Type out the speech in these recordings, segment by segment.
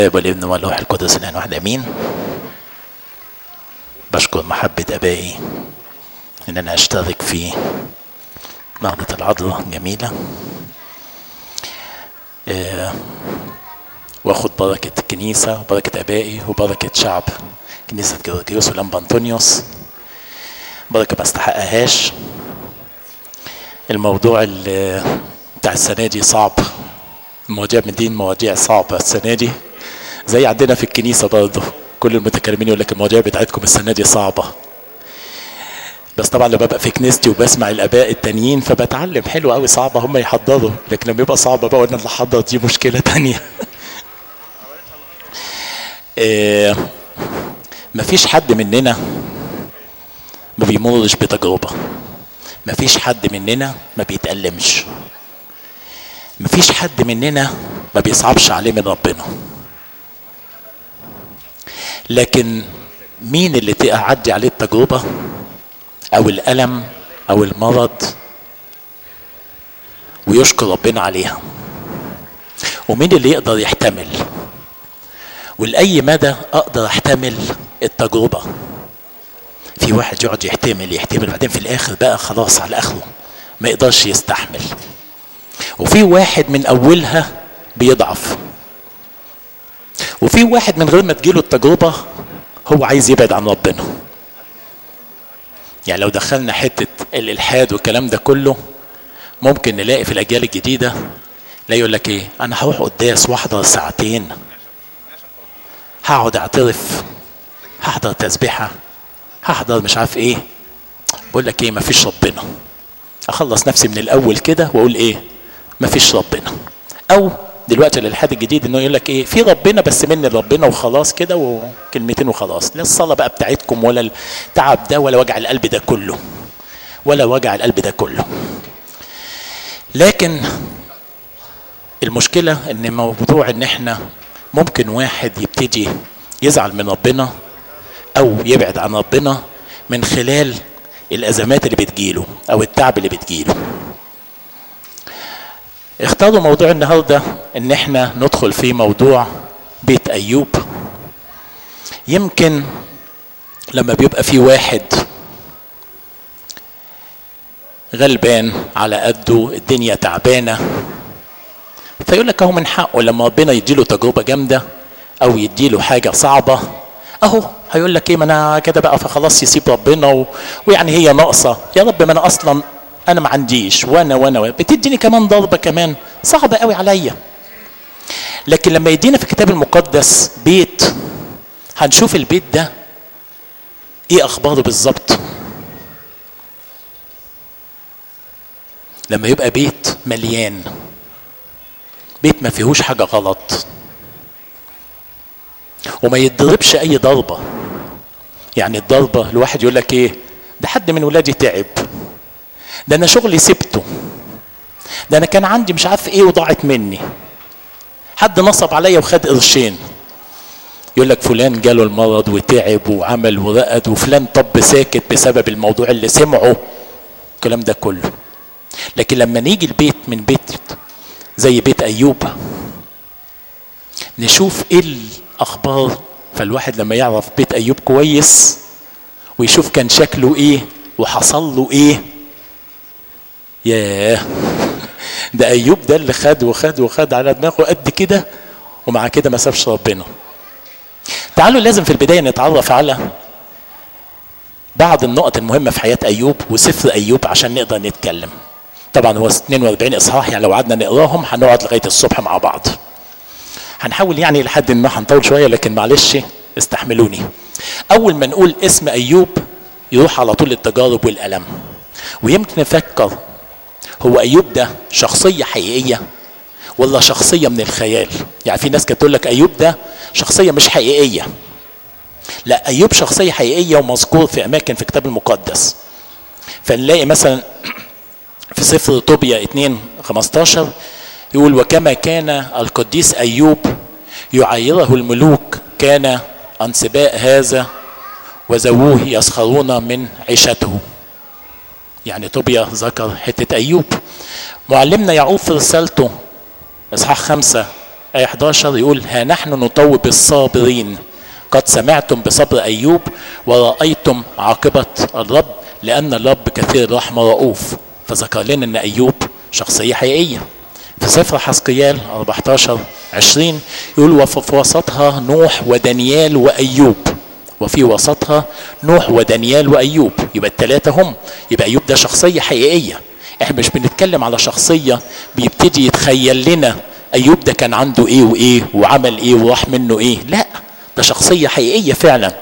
الاب والابن والروح القدس الان واحد امين بشكر محبة ابائي ان انا اشترك في نهضة العذراء جميلة آه، واخد بركة الكنيسة وبركة ابائي وبركة شعب كنيسة جورجيوس ولمبا انطونيوس بركة ما استحقهاش الموضوع ال- بتاع السنة دي صعب مواضيع من دي مواضيع صعبة السنة دي زي عندنا في الكنيسة برضه كل المتكلمين يقول لك المواضيع بتاعتكم السنة دي صعبة بس طبعا لما ببقى في كنيستي وبسمع الاباء التانيين فبتعلم حلو قوي صعبة هم يحضروا لكن لما يبقى صعبة بقى وانا اللي احضر دي مشكلة تانية آه، مفيش حد مننا ما بيمرش بتجربة مفيش حد مننا ما بيتألمش مفيش حد مننا ما بيصعبش عليه من ربنا لكن مين اللي تعدي عليه التجربة او الألم او المرض ويشكر ربنا عليها ومين اللي يقدر يحتمل ولأي مدى أقدر أحتمل التجربة في واحد يقعد يحتمل يحتمل بعدين في الآخر بقى خلاص على آخره ما يقدرش يستحمل وفي واحد من أولها بيضعف وفي واحد من غير ما تجيله التجربة هو عايز يبعد عن ربنا يعني لو دخلنا حتة الإلحاد والكلام ده كله ممكن نلاقي في الأجيال الجديدة لا يقول لك إيه أنا هروح قداس وأحضر ساعتين هقعد أعترف هحضر تسبيحة هحضر مش عارف إيه بقول لك إيه مفيش ربنا أخلص نفسي من الأول كده وأقول إيه مفيش ربنا أو دلوقتي الالحاد الجديد انه يقول لك ايه في ربنا بس مني ربنا وخلاص كده وكلمتين وخلاص لا الصلاه بقى بتاعتكم ولا التعب ده ولا وجع القلب ده كله ولا وجع القلب ده كله لكن المشكله ان موضوع ان احنا ممكن واحد يبتدي يزعل من ربنا او يبعد عن ربنا من خلال الازمات اللي بتجيله او التعب اللي بتجيله اختاروا موضوع النهارده ان احنا ندخل في موضوع بيت ايوب يمكن لما بيبقى في واحد غلبان على قده الدنيا تعبانه فيقول لك اهو من حقه لما ربنا يديله تجربه جامده او يديله حاجه صعبه اهو هيقول لك ايه ما انا كده بقى فخلاص يسيب ربنا و... ويعني هي ناقصه يا رب ما انا اصلا انا ما عنديش وانا وانا وانا. بتديني كمان ضربه كمان صعبه قوي عليا لكن لما يدينا في الكتاب المقدس بيت هنشوف البيت ده ايه اخباره بالظبط لما يبقى بيت مليان بيت ما فيهوش حاجه غلط وما يتضربش اي ضربه يعني الضربه الواحد يقول لك ايه ده حد من ولادي تعب ده انا شغلي سبته ده انا كان عندي مش عارف ايه وضاعت مني حد نصب عليا وخد قرشين يقول لك فلان جاله المرض وتعب وعمل ورقد وفلان طب ساكت بسبب الموضوع اللي سمعه الكلام ده كله لكن لما نيجي البيت من بيت زي بيت ايوب نشوف ايه الاخبار فالواحد لما يعرف بيت ايوب كويس ويشوف كان شكله ايه وحصل له ايه ياه ده ايوب ده اللي خد وخد وخد على دماغه قد كده ومع كده ما سابش ربنا تعالوا لازم في البدايه نتعرف على بعض النقط المهمه في حياه ايوب وسفر ايوب عشان نقدر نتكلم طبعا هو 42 اصحاح يعني لو قعدنا نقراهم هنقعد لغايه الصبح مع بعض هنحاول يعني لحد ما هنطول شويه لكن معلش استحملوني اول ما نقول اسم ايوب يروح على طول التجارب والالم ويمكن نفكر هو ايوب ده شخصيه حقيقيه ولا شخصيه من الخيال يعني في ناس كانت تقول لك ايوب ده شخصيه مش حقيقيه لا ايوب شخصيه حقيقيه ومذكور في اماكن في الكتاب المقدس فنلاقي مثلا في سفر طوبيا 2 15 يقول وكما كان القديس ايوب يعيره الملوك كان انسباء هذا وزووه يسخرون من عيشته يعني طوبيا ذكر حتة أيوب معلمنا يعقوب في رسالته إصحاح خمسة آية 11 يقول ها نحن نطوب الصابرين قد سمعتم بصبر أيوب ورأيتم عاقبة الرب لأن الرب كثير الرحمة رؤوف فذكر لنا أن أيوب شخصية حقيقية في سفر حسقيال 14 20 يقول وفي وسطها نوح ودانيال وأيوب وفي وسطها نوح ودانيال وأيوب يبقى الثلاثة هم يبقى أيوب ده شخصية حقيقية احنا مش بنتكلم على شخصية بيبتدي يتخيل لنا أيوب ده كان عنده إيه وإيه وعمل إيه وراح منه إيه لا ده شخصية حقيقية فعلا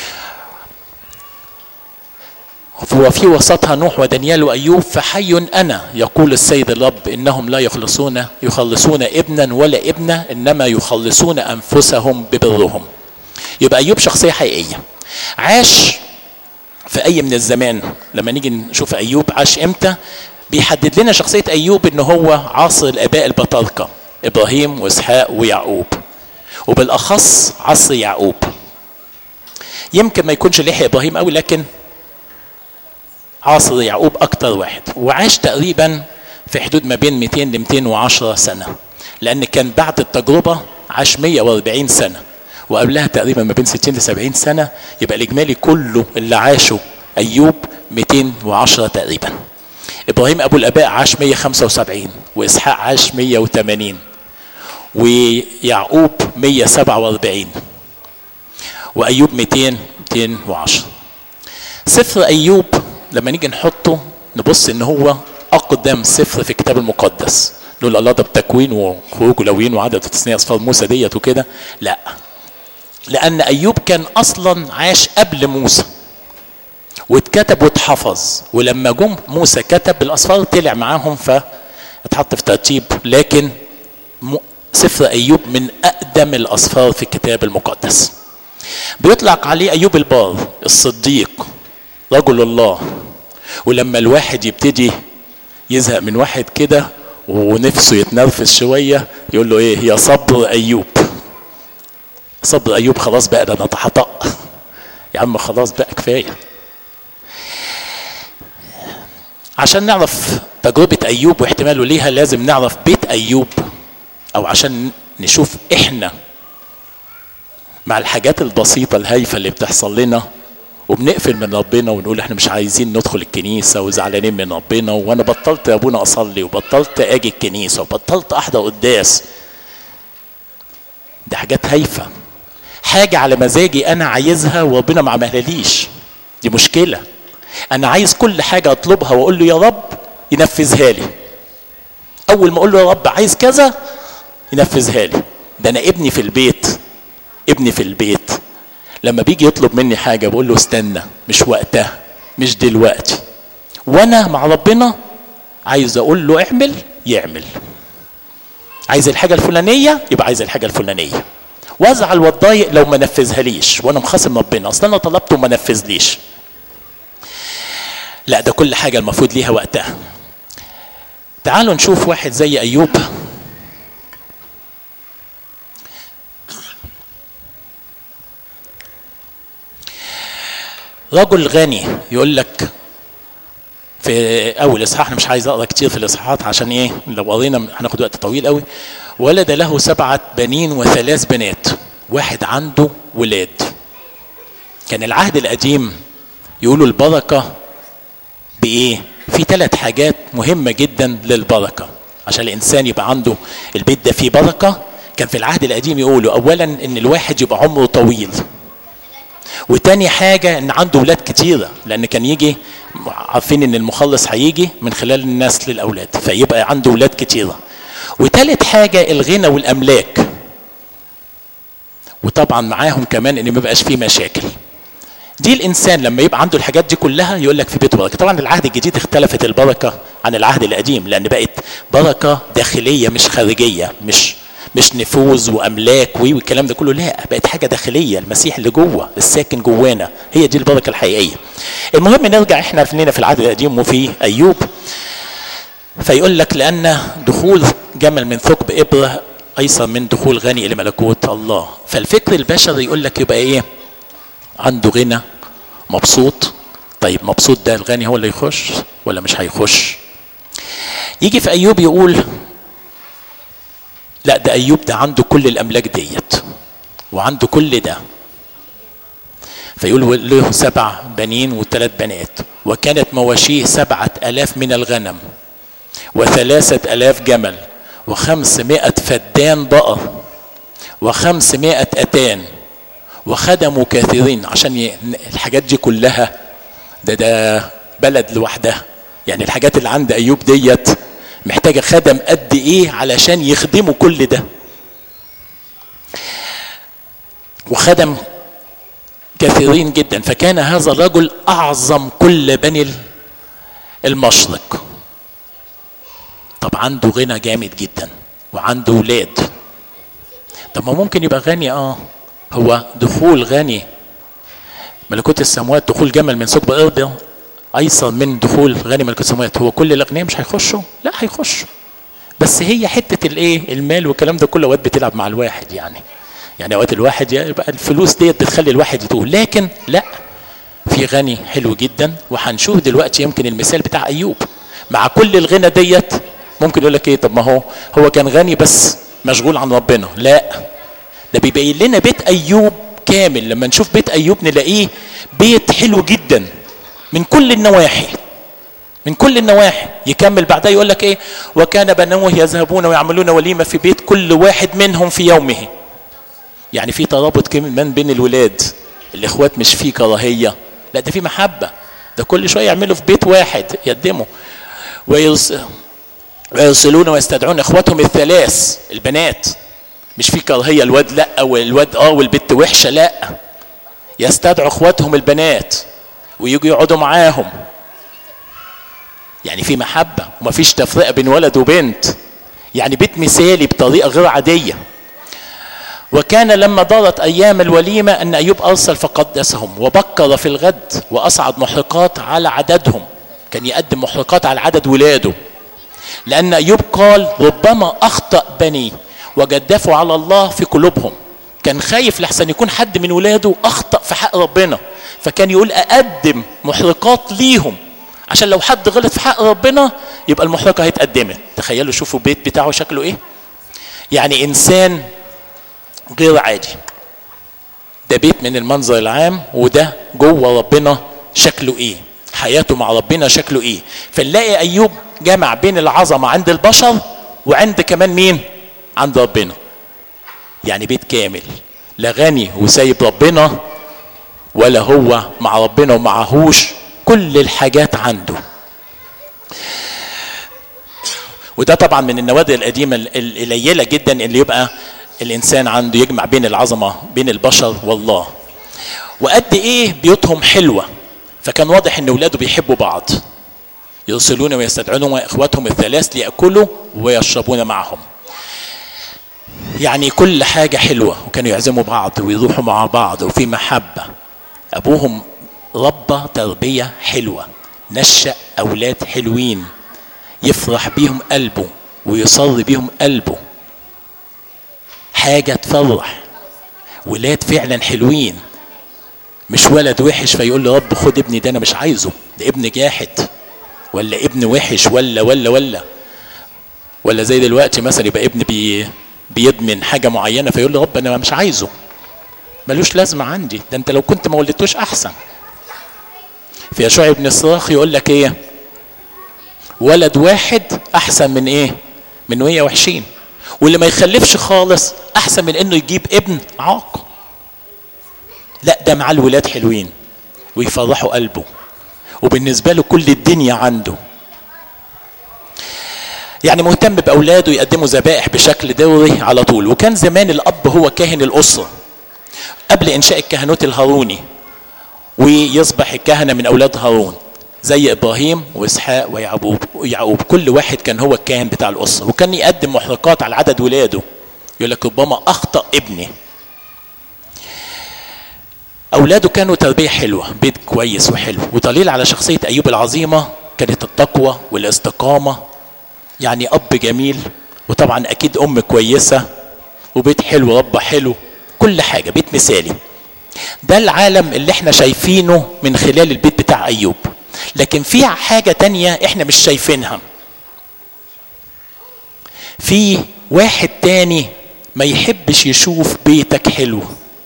وفي وسطها نوح ودانيال وأيوب فحي أنا يقول السيد الرب إنهم لا يخلصون يخلصون ابنا ولا ابنة إنما يخلصون أنفسهم ببرهم يبقى أيوب شخصية حقيقية عاش في أي من الزمان لما نيجي نشوف أيوب عاش إمتى بيحدد لنا شخصية أيوب إن هو عصر الآباء البطاركة إبراهيم وإسحاق ويعقوب وبالأخص عصر يعقوب يمكن ما يكونش لحق إبراهيم قوي لكن عاصر يعقوب أكتر واحد وعاش تقريبا في حدود ما بين 200 ل 210 سنة لأن كان بعد التجربة عاش 140 سنة وقبلها تقريبا ما بين 60 ل 70 سنة يبقى الإجمالي كله اللي عاشه أيوب 210 تقريبا إبراهيم أبو الآباء عاش 175 وإسحاق عاش 180 ويعقوب 147 وأيوب 200 210 سفر أيوب لما نيجي نحطه نبص ان هو اقدم سفر في الكتاب المقدس نقول الله ده بتكوين وخروج ولوين وعدد وتثنيه اصفار موسى ديت وكده لا لان ايوب كان اصلا عاش قبل موسى واتكتب واتحفظ ولما جم موسى كتب الاصفار طلع معاهم فاتحط في ترتيب لكن سفر ايوب من اقدم الاصفار في الكتاب المقدس بيطلق عليه ايوب البار الصديق رجل الله ولما الواحد يبتدي يزهق من واحد كده ونفسه يتنرفز شويه يقول له ايه يا صبر ايوب صبر ايوب خلاص بقى ده انا اتحطق يا عم خلاص بقى كفايه عشان نعرف تجربة أيوب واحتماله ليها لازم نعرف بيت أيوب أو عشان نشوف إحنا مع الحاجات البسيطة الهايفة اللي بتحصل لنا وبنقفل من ربنا ونقول احنا مش عايزين ندخل الكنيسة وزعلانين من ربنا وانا بطلت يا ابونا اصلي وبطلت اجي الكنيسة وبطلت احضر قداس دي حاجات هايفة حاجة على مزاجي انا عايزها وربنا ما عملهاليش دي مشكلة انا عايز كل حاجة اطلبها واقول له يا رب ينفذها لي اول ما اقول له يا رب عايز كذا ينفذها لي ده انا ابني في البيت ابني في البيت لما بيجي يطلب مني حاجه بقول له استنى مش وقتها مش دلوقتي وانا مع ربنا عايز اقول له اعمل يعمل عايز الحاجه الفلانيه يبقى عايز الحاجه الفلانيه وازعل واتضايق لو ما نفذها ليش وانا مخاصم ربنا اصل انا طلبته وما نفذليش لا ده كل حاجه المفروض ليها وقتها تعالوا نشوف واحد زي ايوب رجل غني يقول لك في اول اصحاح انا مش عايز اقرا كتير في الاصحاحات عشان ايه لو قرينا هناخد وقت طويل قوي ولد له سبعه بنين وثلاث بنات واحد عنده ولاد كان العهد القديم يقولوا البركه بايه في ثلاث حاجات مهمه جدا للبركه عشان الانسان يبقى عنده البيت ده فيه بركه كان في العهد القديم يقولوا اولا ان الواحد يبقى عمره طويل وتاني حاجة ان عنده ولاد كتيرة لان كان يجي عارفين ان المخلص هيجي من خلال النسل الاولاد فيبقى عنده ولاد كتيرة وتالت حاجة الغنى والاملاك وطبعا معاهم كمان ان ما يبقاش فيه مشاكل دي الانسان لما يبقى عنده الحاجات دي كلها يقول لك في بيته بركه طبعا العهد الجديد اختلفت البركه عن العهد القديم لان بقت بركه داخليه مش خارجيه مش مش نفوذ واملاك وي والكلام ده كله لا بقت حاجه داخليه المسيح اللي جوه الساكن جوانا هي دي البركه الحقيقيه المهم نرجع احنا لنا في العهد القديم وفي ايوب فيقول لك لان دخول جمل من ثقب ابره ايسر من دخول غني الى ملكوت الله فالفكر البشري يقول لك يبقى ايه عنده غنى مبسوط طيب مبسوط ده الغني هو اللي يخش ولا مش هيخش يجي في ايوب يقول لا ده ايوب ده عنده كل الاملاك ديت وعنده كل ده فيقول له سبع بنين وثلاث بنات وكانت مواشيه سبعة ألاف من الغنم وثلاثة ألاف جمل وخمسمائة فدان بقر وخمسمائة أتان وخدموا كثيرين عشان ي... الحاجات دي كلها ده ده بلد لوحدها يعني الحاجات اللي عند أيوب ديت محتاجة خدم قد إيه علشان يخدموا كل ده وخدم كثيرين جدا فكان هذا الرجل اعظم كل بني المشرق طب عنده غنى جامد جدا وعنده ولاد طب ما ممكن يبقى غني اه هو دخول غني ملكوت السماوات دخول جمل من ثقب ارض ايسر من دخول غني ملكوت السماوات هو كل الاغنياء مش هيخشوا لا هيخشوا بس هي حته الايه المال والكلام ده كله اوقات بتلعب مع الواحد يعني يعني اوقات الواحد يبقى الفلوس ديت بتخلي الواحد يتوه لكن لا في غني حلو جدا وهنشوف دلوقتي يمكن المثال بتاع ايوب مع كل الغنى ديت ممكن يقول لك ايه طب ما هو هو كان غني بس مشغول عن ربنا لا ده بيبين لنا بيت ايوب كامل لما نشوف بيت ايوب نلاقيه بيت حلو جدا من كل النواحي من كل النواحي يكمل بعدها يقول لك ايه وكان بنوه يذهبون ويعملون وليمه في بيت كل واحد منهم في يومه يعني في ترابط كمان بين الولاد الاخوات مش في كراهيه لا ده في محبه ده كل شويه يعملوا في بيت واحد يقدموا ويرسلون ويستدعون اخواتهم الثلاث البنات مش في كراهيه الواد لا والواد اه والبت وحشه لا يستدعوا اخواتهم البنات ويجوا يقعدوا معاهم يعني في محبه ومفيش تفرقه بين ولد وبنت يعني بيت مثالي بطريقه غير عاديه وكان لما دارت ايام الوليمه ان ايوب ارسل فقدسهم وبكر في الغد واصعد محرقات على عددهم كان يقدم محرقات على عدد ولاده لان ايوب قال ربما اخطا بني وجدفوا على الله في قلوبهم كان خايف لحسن يكون حد من ولاده اخطا في حق ربنا فكان يقول اقدم محرقات ليهم عشان لو حد غلط في حق ربنا يبقى المحرقه هيتقدمت تخيلوا شوفوا البيت بتاعه شكله ايه يعني انسان غير عادي ده بيت من المنظر العام وده جوه ربنا شكله ايه حياته مع ربنا شكله ايه فنلاقي ايوب جمع بين العظمه عند البشر وعند كمان مين عند ربنا يعني بيت كامل لا غني وسايب ربنا ولا هو مع ربنا ومعهوش كل الحاجات عنده وده طبعا من النوادر القديمه القليله جدا اللي يبقى الانسان عنده يجمع بين العظمه بين البشر والله وقد ايه بيوتهم حلوه فكان واضح ان اولاده بيحبوا بعض يرسلون ويستدعون اخواتهم الثلاث لياكلوا ويشربون معهم يعني كل حاجه حلوه وكانوا يعزموا بعض ويروحوا مع بعض وفي محبه ابوهم ربى تربيه حلوه نشا اولاد حلوين يفرح بيهم قلبه ويصر بيهم قلبه حاجة تفرح ولاد فعلا حلوين مش ولد وحش فيقول له رب خد ابني ده انا مش عايزه ده ابن جاحد ولا ابن وحش ولا ولا ولا ولا زي دلوقتي مثلا يبقى ابن بي بيدمن حاجة معينة فيقول له رب انا مش عايزه ملوش لازمة عندي ده انت لو كنت ما ولدتوش احسن في يشوع بن الصراخ يقول لك ايه ولد واحد احسن من ايه من 120 واللي ما يخلفش خالص احسن من انه يجيب ابن عاق لا ده معاه الولاد حلوين ويفرحوا قلبه وبالنسبة له كل الدنيا عنده يعني مهتم بأولاده يقدموا ذبائح بشكل دوري على طول وكان زمان الأب هو كاهن الأسرة قبل إنشاء الكهنوت الهاروني ويصبح الكهنة من أولاد هارون زي ابراهيم واسحاق ويعقوب ويعقوب كل واحد كان هو الكاهن بتاع الاسره وكان يقدم محرقات على عدد ولاده يقول لك ربما اخطا ابني اولاده كانوا تربيه حلوه بيت كويس وحلو ودليل على شخصيه ايوب العظيمه كانت التقوى والاستقامه يعني اب جميل وطبعا اكيد ام كويسه وبيت حلو رب حلو كل حاجه بيت مثالي ده العالم اللي احنا شايفينه من خلال البيت بتاع ايوب لكن في حاجة تانية احنا مش شايفينها في واحد تاني ما يحبش يشوف بيتك حلو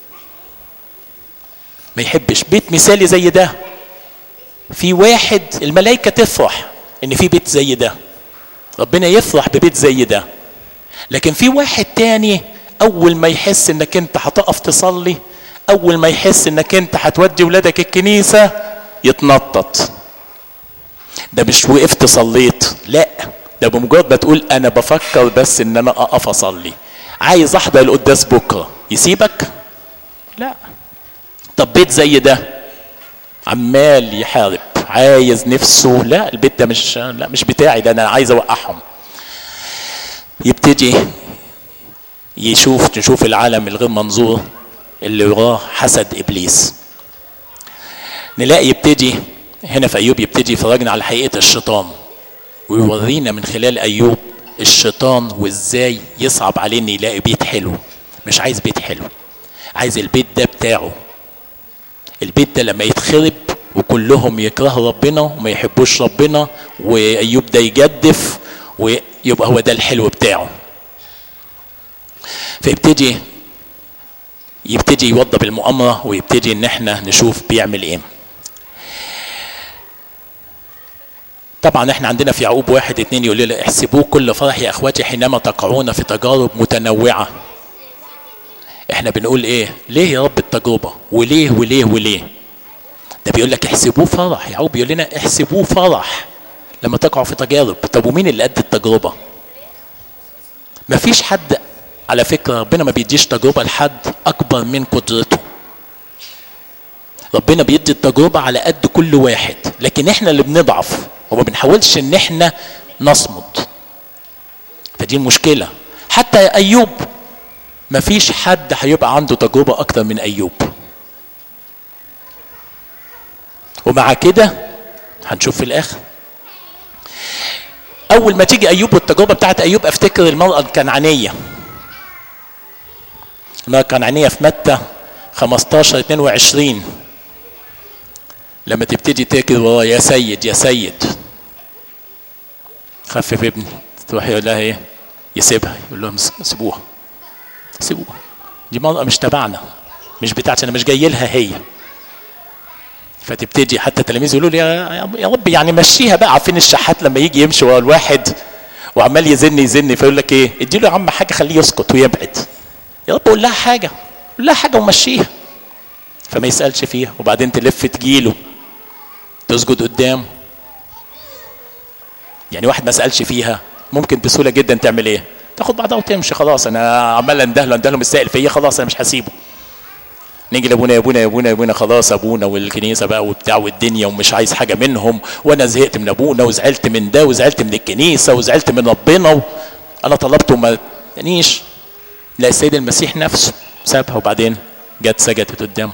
ما يحبش بيت مثالي زي ده في واحد الملائكة تفرح ان في بيت زي ده ربنا يفرح ببيت زي ده لكن في واحد تاني اول ما يحس انك انت هتقف تصلي اول ما يحس انك انت هتودي ولادك الكنيسة يتنطط ده مش وقفت صليت لا ده بمجرد ما تقول انا بفكر بس ان انا اقف اصلي عايز احضر القداس بكره يسيبك لا طب بيت زي ده عمال يحارب عايز نفسه لا البيت ده مش لا مش بتاعي ده انا عايز اوقعهم يبتدي يشوف نشوف العالم الغير منظور اللي وراه حسد ابليس نلاقي يبتدي هنا في ايوب يبتدي يفرجنا على حقيقه الشيطان ويورينا من خلال ايوب الشيطان وازاي يصعب عليه ان يلاقي بيت حلو مش عايز بيت حلو عايز البيت ده بتاعه البيت ده لما يتخرب وكلهم يكرهوا ربنا وما يحبوش ربنا وايوب ده يجدف ويبقى هو ده الحلو بتاعه فيبتدي يبتدي يوضب المؤامرة ويبتدي ان احنا نشوف بيعمل ايه طبعا احنا عندنا في يعقوب واحد اتنين يقول لنا احسبوه كل فرح يا اخواتي حينما تقعون في تجارب متنوعة احنا بنقول ايه ليه يا رب التجربة وليه وليه وليه ده بيقول لك احسبوه فرح يعقوب بيقول لنا احسبوه فرح لما تقعوا في تجارب طب ومين اللي قد التجربة مفيش حد على فكرة ربنا ما بيديش تجربة لحد أكبر من قدرته ربنا بيدي التجربة على قد كل واحد لكن احنا اللي بنضعف وما بنحاولش ان احنا نصمد فدي المشكلة حتى أيوب مفيش حد هيبقى عنده تجربة أكتر من أيوب ومع كده هنشوف في الآخر أول ما تيجي أيوب والتجربة بتاعت أيوب أفتكر المرأة الكنعانية المرأة الكنعانية في متى 15 22 لما تبتدي تجري وراه يا سيد يا سيد خفف ابني تروح يقول لها ايه يسيبها يقول لهم سيبوها سيبوها دي مرأة مش تبعنا مش بتاعتي انا مش جاي لها هي فتبتدي حتى التلاميذ يقولوا لي يا يا رب يعني مشيها بقى عارفين الشحات لما يجي يمشي ورا الواحد وعمال يزن يزن فيقول لك ايه ادي له يا عم حاجه خليه يسكت ويبعد يا رب قول لها حاجه قول لها حاجه ومشيها فما يسالش فيها وبعدين تلف تجيله تسجد قدامه يعني واحد ما سالش فيها ممكن بسهوله جدا تعمل ايه تاخد بعضها وتمشي خلاص انا عمال اندهله اندهله مش سائل فيا خلاص انا مش هسيبه نيجي لابونا يا ابونا يا ابونا يا ابونا خلاص ابونا والكنيسه بقى وبتاع والدنيا ومش عايز حاجه منهم وانا زهقت من ابونا وزعلت من ده وزعلت من الكنيسه وزعلت من ربنا و... انا طلبت وما تانيش لا السيد المسيح نفسه سابها وبعدين جت سجدت قدامه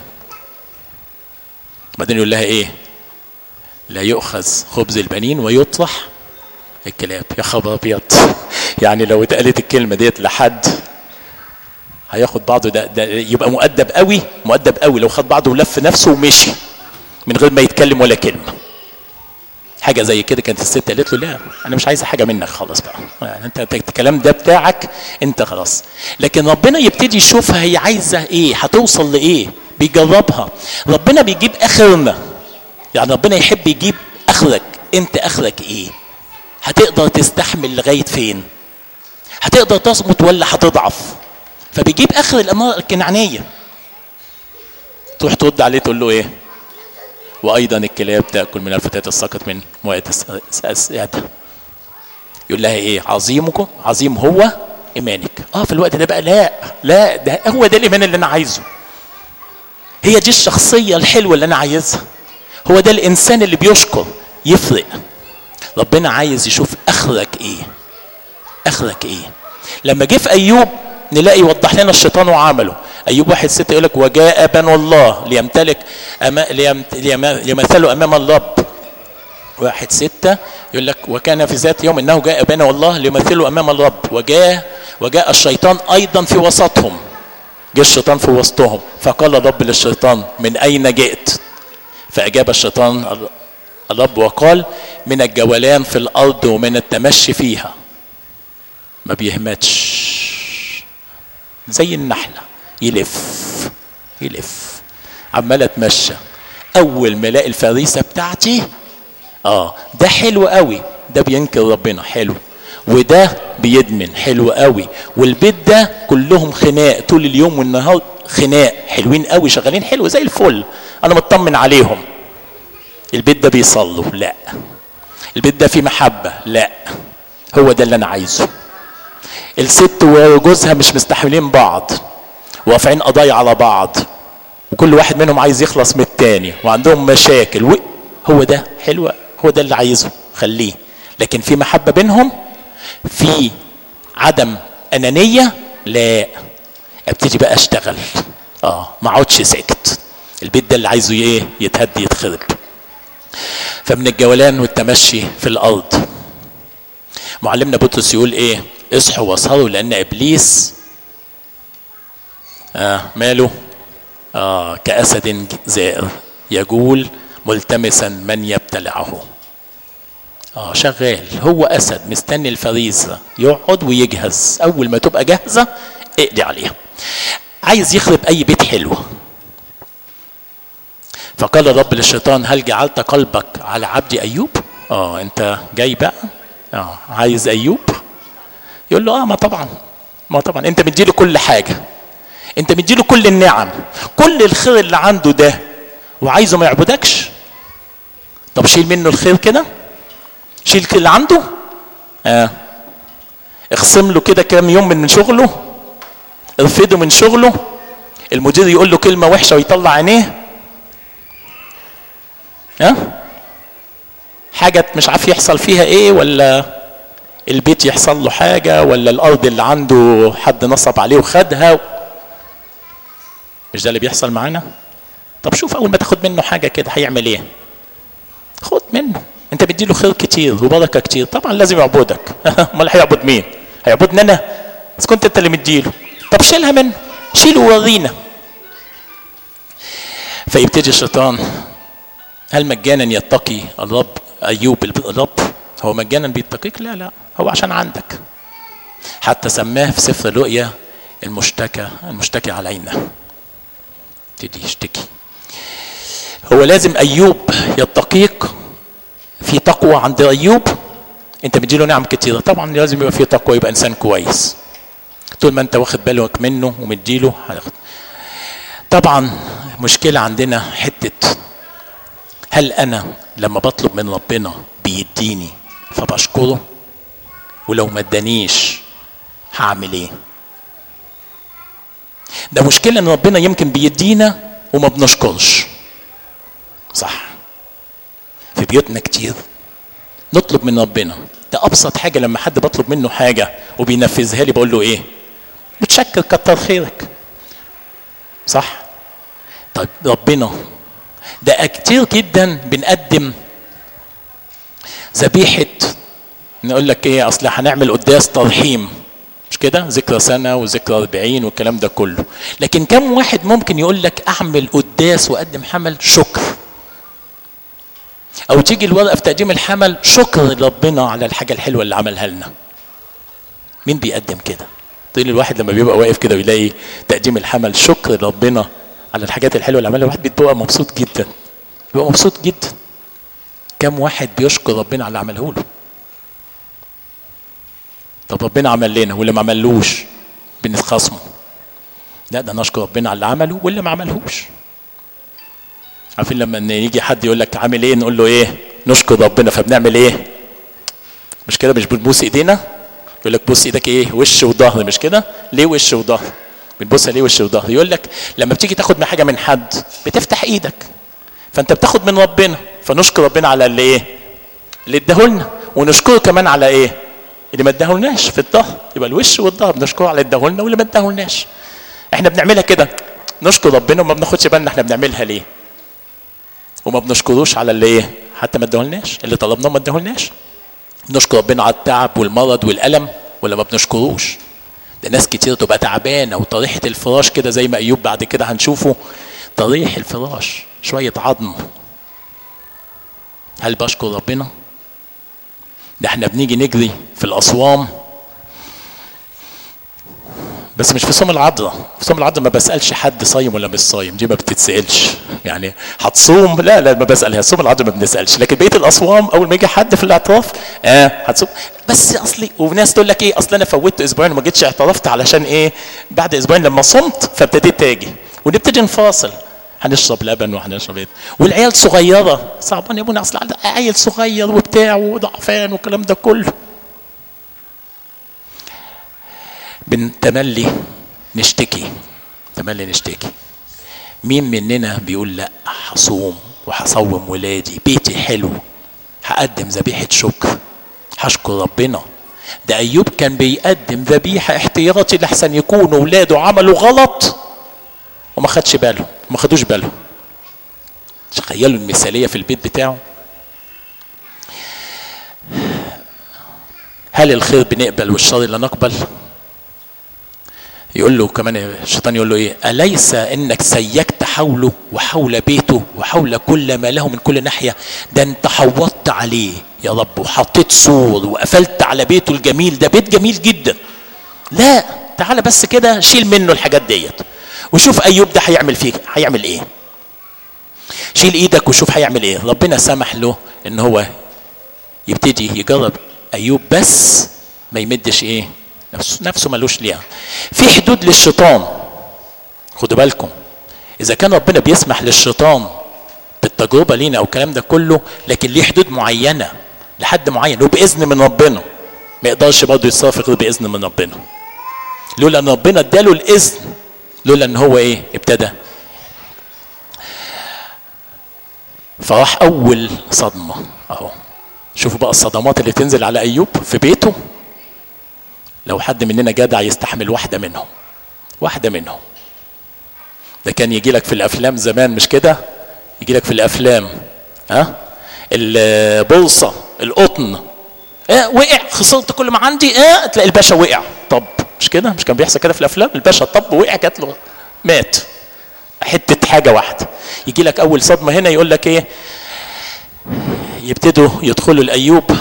بعدين يقول لها ايه لا يؤخذ خبز البنين ويطرح الكلاب يا خبر ابيض يعني لو اتقالت الكلمه ديت لحد هياخد بعضه ده, ده يبقى مؤدب قوي مؤدب قوي لو خد بعضه ولف نفسه ومشي من غير ما يتكلم ولا كلمه حاجه زي كده كانت الست قالت له لا انا مش عايزه حاجه منك خلاص بقى يعني انت الكلام ده بتاعك انت خلاص لكن ربنا يبتدي يشوفها هي عايزه ايه هتوصل لايه بيجربها ربنا بيجيب اخرنا يعني ربنا يحب يجيب اخرك انت اخرك ايه هتقدر تستحمل لغايه فين هتقدر تصمت ولا هتضعف فبيجيب اخر الاماره الكنعانيه تروح ترد عليه تقول له ايه وايضا الكلاب تاكل من الفتاه الساقط من مواد السياده يقول لها ايه عظيمكم عظيم هو ايمانك اه في الوقت ده بقى لا لا ده هو ده الايمان اللي انا عايزه هي دي الشخصيه الحلوه اللي انا عايزها هو ده الانسان اللي بيشكر يفرق ربنا عايز يشوف اخرك ايه اخرك ايه لما جه في ايوب نلاقي يوضح لنا الشيطان وعمله ايوب واحد ستة يقول لك وجاء بنو الله ليمتلك أما ليمثلوا امام الرب واحد ستة يقول لك وكان في ذات يوم انه جاء بنو الله ليمثلوا امام الرب وجاء وجاء الشيطان ايضا في وسطهم جاء الشيطان في وسطهم فقال الرب للشيطان من اين جئت فاجاب الشيطان الرب وقال من الجولان في الارض ومن التمشي فيها ما بيهمتش زي النحله يلف يلف عمال اتمشى اول ما الاقي الفريسه بتاعتي اه ده حلو قوي ده بينكر ربنا حلو وده بيدمن حلو قوي والبيت ده كلهم خناق طول اليوم والنهار خناق حلوين قوي شغالين حلو زي الفل انا مطمن عليهم البيت ده بيصلوا لا البيت ده فيه محبة لا هو ده اللي انا عايزه الست وجوزها مش مستحملين بعض وافعين قضايا على بعض وكل واحد منهم عايز يخلص من التاني وعندهم مشاكل و... هو ده حلو هو ده اللي عايزه خليه لكن في محبة بينهم في عدم أنانية لا ابتدي بقى اشتغل اه ما اقعدش ساكت البيت ده اللي عايزه ايه يتهد يتخرب فمن الجولان والتمشي في الارض معلمنا بطرس يقول ايه اصحوا واسهروا لان ابليس آه ماله آه كاسد زائر يجول ملتمسا من يبتلعه اه شغال هو اسد مستني الفريسه يقعد ويجهز اول ما تبقى جاهزه اقضي عليها عايز يخرب اي بيت حلو فقال الرب للشيطان هل جعلت قلبك على عبدي ايوب اه انت جاي بقى اه عايز ايوب يقول له اه ما طبعا ما طبعا انت مديله كل حاجه انت مديله كل النعم كل الخير اللي عنده ده وعايزه ما يعبدكش طب شيل منه الخير كده شيل اللي عنده اه اخصم له كده كام يوم من شغله ارفده من شغله المدير يقول له كلمه وحشه ويطلع عينيه ها حاجة مش عارف يحصل فيها ايه ولا البيت يحصل له حاجة ولا الأرض اللي عنده حد نصب عليه وخدها مش ده اللي بيحصل معانا طب شوف أول ما تاخد منه حاجة كده هيعمل ايه خد منه انت بتديله خير كتير وبركة كتير طبعا لازم يعبدك امال هيعبد مين هيعبدني انا بس كنت انت اللي مديله طب شيلها منه شيله وورينا فيبتدي الشيطان هل مجانا يتقي الرب ايوب الرب هو مجانا بيتقيك لا لا هو عشان عندك حتى سماه في سفر الرؤيا المشتكى المشتكي علينا تدي يشتكي هو لازم ايوب يتقيك في تقوى عند ايوب انت مديله نعم كتيرة طبعا لازم يبقى في تقوى يبقى انسان كويس طول ما انت واخد بالك منه ومديله هياخد طبعا مشكلة عندنا حتة هل انا لما بطلب من ربنا بيديني فبشكره ولو ما ادانيش هعمل ايه ده مشكلة ان ربنا يمكن بيدينا وما بنشكرش صح في بيوتنا كتير نطلب من ربنا ده ابسط حاجة لما حد بطلب منه حاجة وبينفذها لي بقول له ايه متشكر كتر خيرك صح طيب ربنا ده كتير جدا بنقدم ذبيحة نقول لك ايه اصل هنعمل قداس ترحيم مش كده ذكرى سنة وذكرى 40 والكلام ده كله لكن كم واحد ممكن يقول لك اعمل قداس واقدم حمل شكر او تيجي الورقة في تقديم الحمل شكر ربنا على الحاجة الحلوة اللي عملها لنا مين بيقدم كده طيب الواحد لما بيبقى واقف كده ويلاقي تقديم الحمل شكر ربنا على الحاجات الحلوه اللي عملها الواحد بيبقى مبسوط جدا بيبقى مبسوط جدا كم واحد بيشكر ربنا على اللي عمله له طب ربنا عمل لنا واللي ما عملوش بنتخاصمه لا ده نشكر ربنا على اللي عمله واللي ما عملهوش عارفين لما ان يجي حد يقول لك عامل ايه نقول له ايه نشكر ربنا فبنعمل ايه مش كده مش بنبوس ايدينا يقول لك بص ايدك ايه وش وظهر مش كده ليه وش وظهر بتبصها ليه وش وظهر يقول لك لما بتيجي تاخد من حاجه من حد بتفتح ايدك فانت بتاخد من ربنا فنشكر ربنا على اللي ايه اللي اداهولنا ونشكره كمان على ايه اللي ما اداهولناش في الظهر يبقى الوش والظهر بنشكره على اللي اداهولنا واللي ما اداهولناش احنا بنعملها كده نشكر ربنا وما بناخدش بالنا احنا بنعملها ليه وما بنشكروش على اللي ايه حتى ما اداهولناش اللي طلبناه ما اداهولناش نشكر ربنا على التعب والمرض والالم ولا ما بنشكروش ده ناس كتير تبقى تعبانه وطريحه الفراش كده زي ما ايوب بعد كده هنشوفه طريح الفراش شويه عظم هل بشكر ربنا ده احنا بنيجي نجري في الاصوام بس مش في صوم العذراء في صوم العذراء ما بسالش حد صايم ولا مش صايم دي ما بتتسالش يعني هتصوم لا لا ما بسالها صوم العذراء ما بنسالش لكن بقيه الاصوام اول ما يجي حد في الاعتراف اه هتصوم بس اصلي وناس تقول لك ايه اصل انا فوتت اسبوعين وما جيتش اعترفت علشان ايه بعد اسبوعين لما صمت فابتديت اجي ونبتدي نفاصل هنشرب لبن وهنشرب ايه والعيال صغيره صعبان يا ابونا اصل عيل صغير وبتاع وضعفان والكلام ده كله بنتملي نشتكي تملي نشتكي مين مننا بيقول لا هصوم وهصوم ولادي بيتي حلو هقدم ذبيحة شكر هشكر ربنا ده أيوب كان بيقدم ذبيحة احتياطي لحسن يكونوا ولاده عملوا غلط وما خدش باله وما خدوش باله تخيلوا المثالية في البيت بتاعه هل الخير بنقبل والشر لا نقبل يقول له كمان الشيطان يقول له ايه اليس انك سيكت حوله وحول بيته وحول كل ما له من كل ناحيه ده انت حوطت عليه يا رب وحطيت سور وقفلت على بيته الجميل ده بيت جميل جدا لا تعالى بس كده شيل منه الحاجات ديت وشوف ايوب ده هيعمل فيك هيعمل ايه شيل ايدك وشوف هيعمل ايه ربنا سمح له ان هو يبتدي يجرب ايوب بس ما يمدش ايه نفسه نفسه ملوش ليها في حدود للشيطان خدوا بالكم اذا كان ربنا بيسمح للشيطان بالتجربه لينا او الكلام ده كله لكن ليه حدود معينه لحد معين وباذن من ربنا ما يقدرش برضه يتصرف غير باذن من ربنا لولا ان ربنا اداله الاذن لولا ان هو ايه ابتدى فراح اول صدمه اهو شوفوا بقى الصدمات اللي تنزل على ايوب في بيته لو حد مننا جدع يستحمل واحده منهم واحده منهم ده كان يجي لك في الافلام زمان مش كده يجي لك في الافلام ها البورصه القطن اه وقع خسرت كل ما عندي اه تلاقي الباشا وقع طب مش كده مش كان بيحصل كده في الافلام الباشا طب وقع جات له مات حته حاجه واحده يجي لك اول صدمه هنا يقول لك ايه يبتدوا يدخلوا الايوب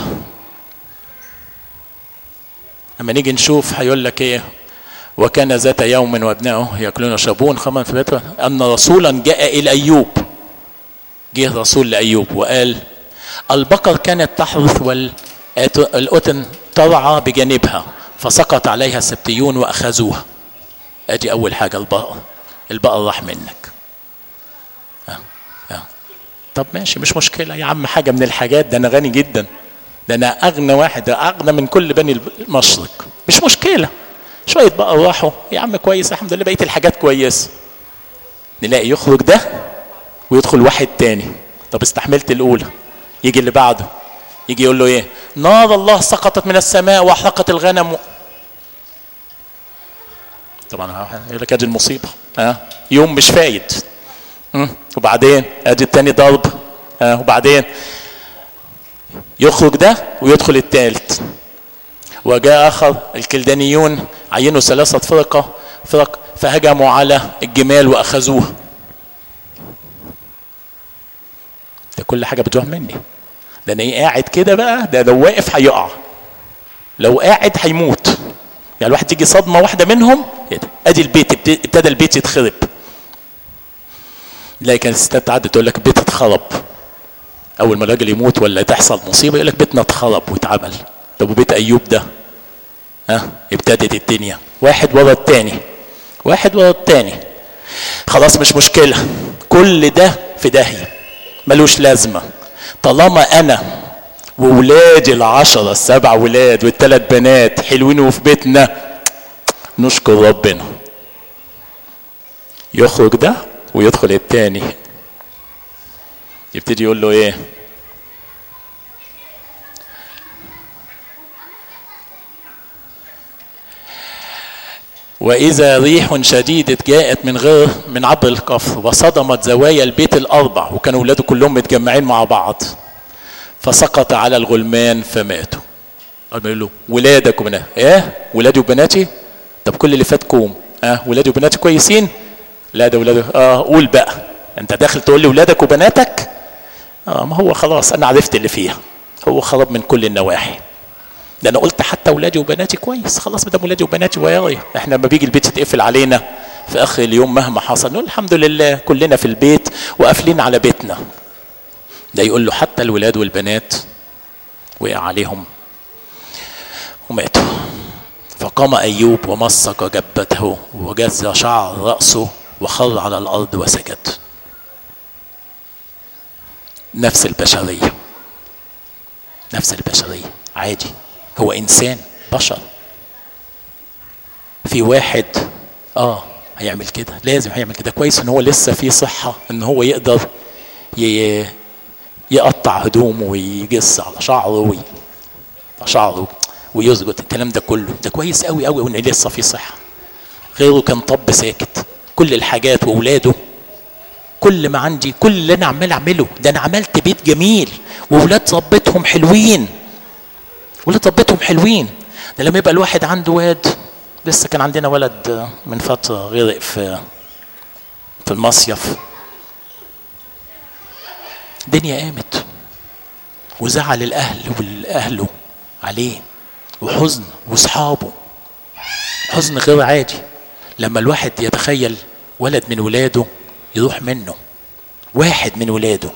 لما نيجي نشوف هيقول لك ايه وكان ذات يوم وابنائه ياكلون ويشربون خمرا في بيته ان رسولا جاء الى ايوب جه رسول لايوب وقال البقر كانت تحرث والأتن ترعى بجانبها فسقط عليها السبتيون واخذوها ادي اول حاجه البقر البقر راح منك ها ها طب ماشي مش مشكله يا عم حاجه من الحاجات ده انا غني جدا ده انا اغنى واحد ده اغنى من كل بني المشرق مش مشكله شويه بقى راحوا يا عم كويس الحمد لله بقيه الحاجات كويسه نلاقي يخرج ده ويدخل واحد تاني طب استحملت الاولى يجي اللي بعده يجي يقول له ايه نار الله سقطت من السماء واحرقت الغنم طبعا يقول لك ادي المصيبه ها يوم مش فايد وبعدين ادي التاني ضرب ها وبعدين يخرج ده ويدخل الثالث وجاء اخر الكلدانيون عينوا ثلاثه فرقه فرق فهجموا على الجمال واخذوها ده كل حاجه بتروح مني ده انا ايه قاعد كده بقى ده لو واقف هيقع لو قاعد هيموت يعني الواحد تيجي صدمه واحده منهم ادي البيت ابتدى البيت يتخرب تلاقي كان الستات تعدي تقول لك البيت اتخرب اول ما الراجل يموت ولا تحصل مصيبه يقول لك بيتنا اتخرب واتعمل طب وبيت ايوب ده ها ابتدت الدنيا واحد ورا التاني واحد ورا التاني خلاص مش مشكله كل ده في داهيه ملوش لازمه طالما انا وولادي العشرة السبع ولاد والثلاث بنات حلوين وفي بيتنا نشكر ربنا يخرج ده ويدخل التاني يبتدي يقول له ايه وإذا ريح شديدة جاءت من غير من عبر الكفر وصدمت زوايا البيت الأربع وكانوا ولاده كلهم متجمعين مع بعض فسقط على الغلمان فماتوا قال يقول له ولادك وبنات ايه ولادي وبناتي طب كل اللي فات كوم اه ولادي وبناتي كويسين لا ده ولادي اه قول بقى انت داخل تقول لي ولادك وبناتك اه ما هو خلاص انا عرفت اللي فيها هو خرب من كل النواحي ده انا قلت حتى اولادي وبناتي كويس خلاص ما دام اولادي وبناتي وياي احنا لما بيجي البيت يتقفل علينا في اخر اليوم مهما حصل نقول الحمد لله كلنا في البيت وقافلين على بيتنا ده يقول له حتى الولاد والبنات وقع عليهم وماتوا فقام ايوب ومسك جبته وجز شعر راسه وخر على الارض وسجد نفس البشريه نفس البشريه عادي هو انسان بشر في واحد اه هيعمل كده لازم هيعمل كده كويس ان هو لسه في صحه ان هو يقدر ي... يقطع هدومه ويجس على شعره وي... شعره ويسجد الكلام ده كله ده كويس قوي قوي وان لسه في صحه غيره كان طب ساكت كل الحاجات واولاده كل ما عندي كل اللي انا عمال اعمله ده انا عملت بيت جميل واولاد ربيتهم حلوين ولاد ربيتهم حلوين ده لما يبقى الواحد عنده واد لسه كان عندنا ولد من فتره غرق في في المصيف الدنيا قامت وزعل الاهل والاهله عليه وحزن واصحابه حزن غير عادي لما الواحد يتخيل ولد من ولاده يروح منه واحد من ولاده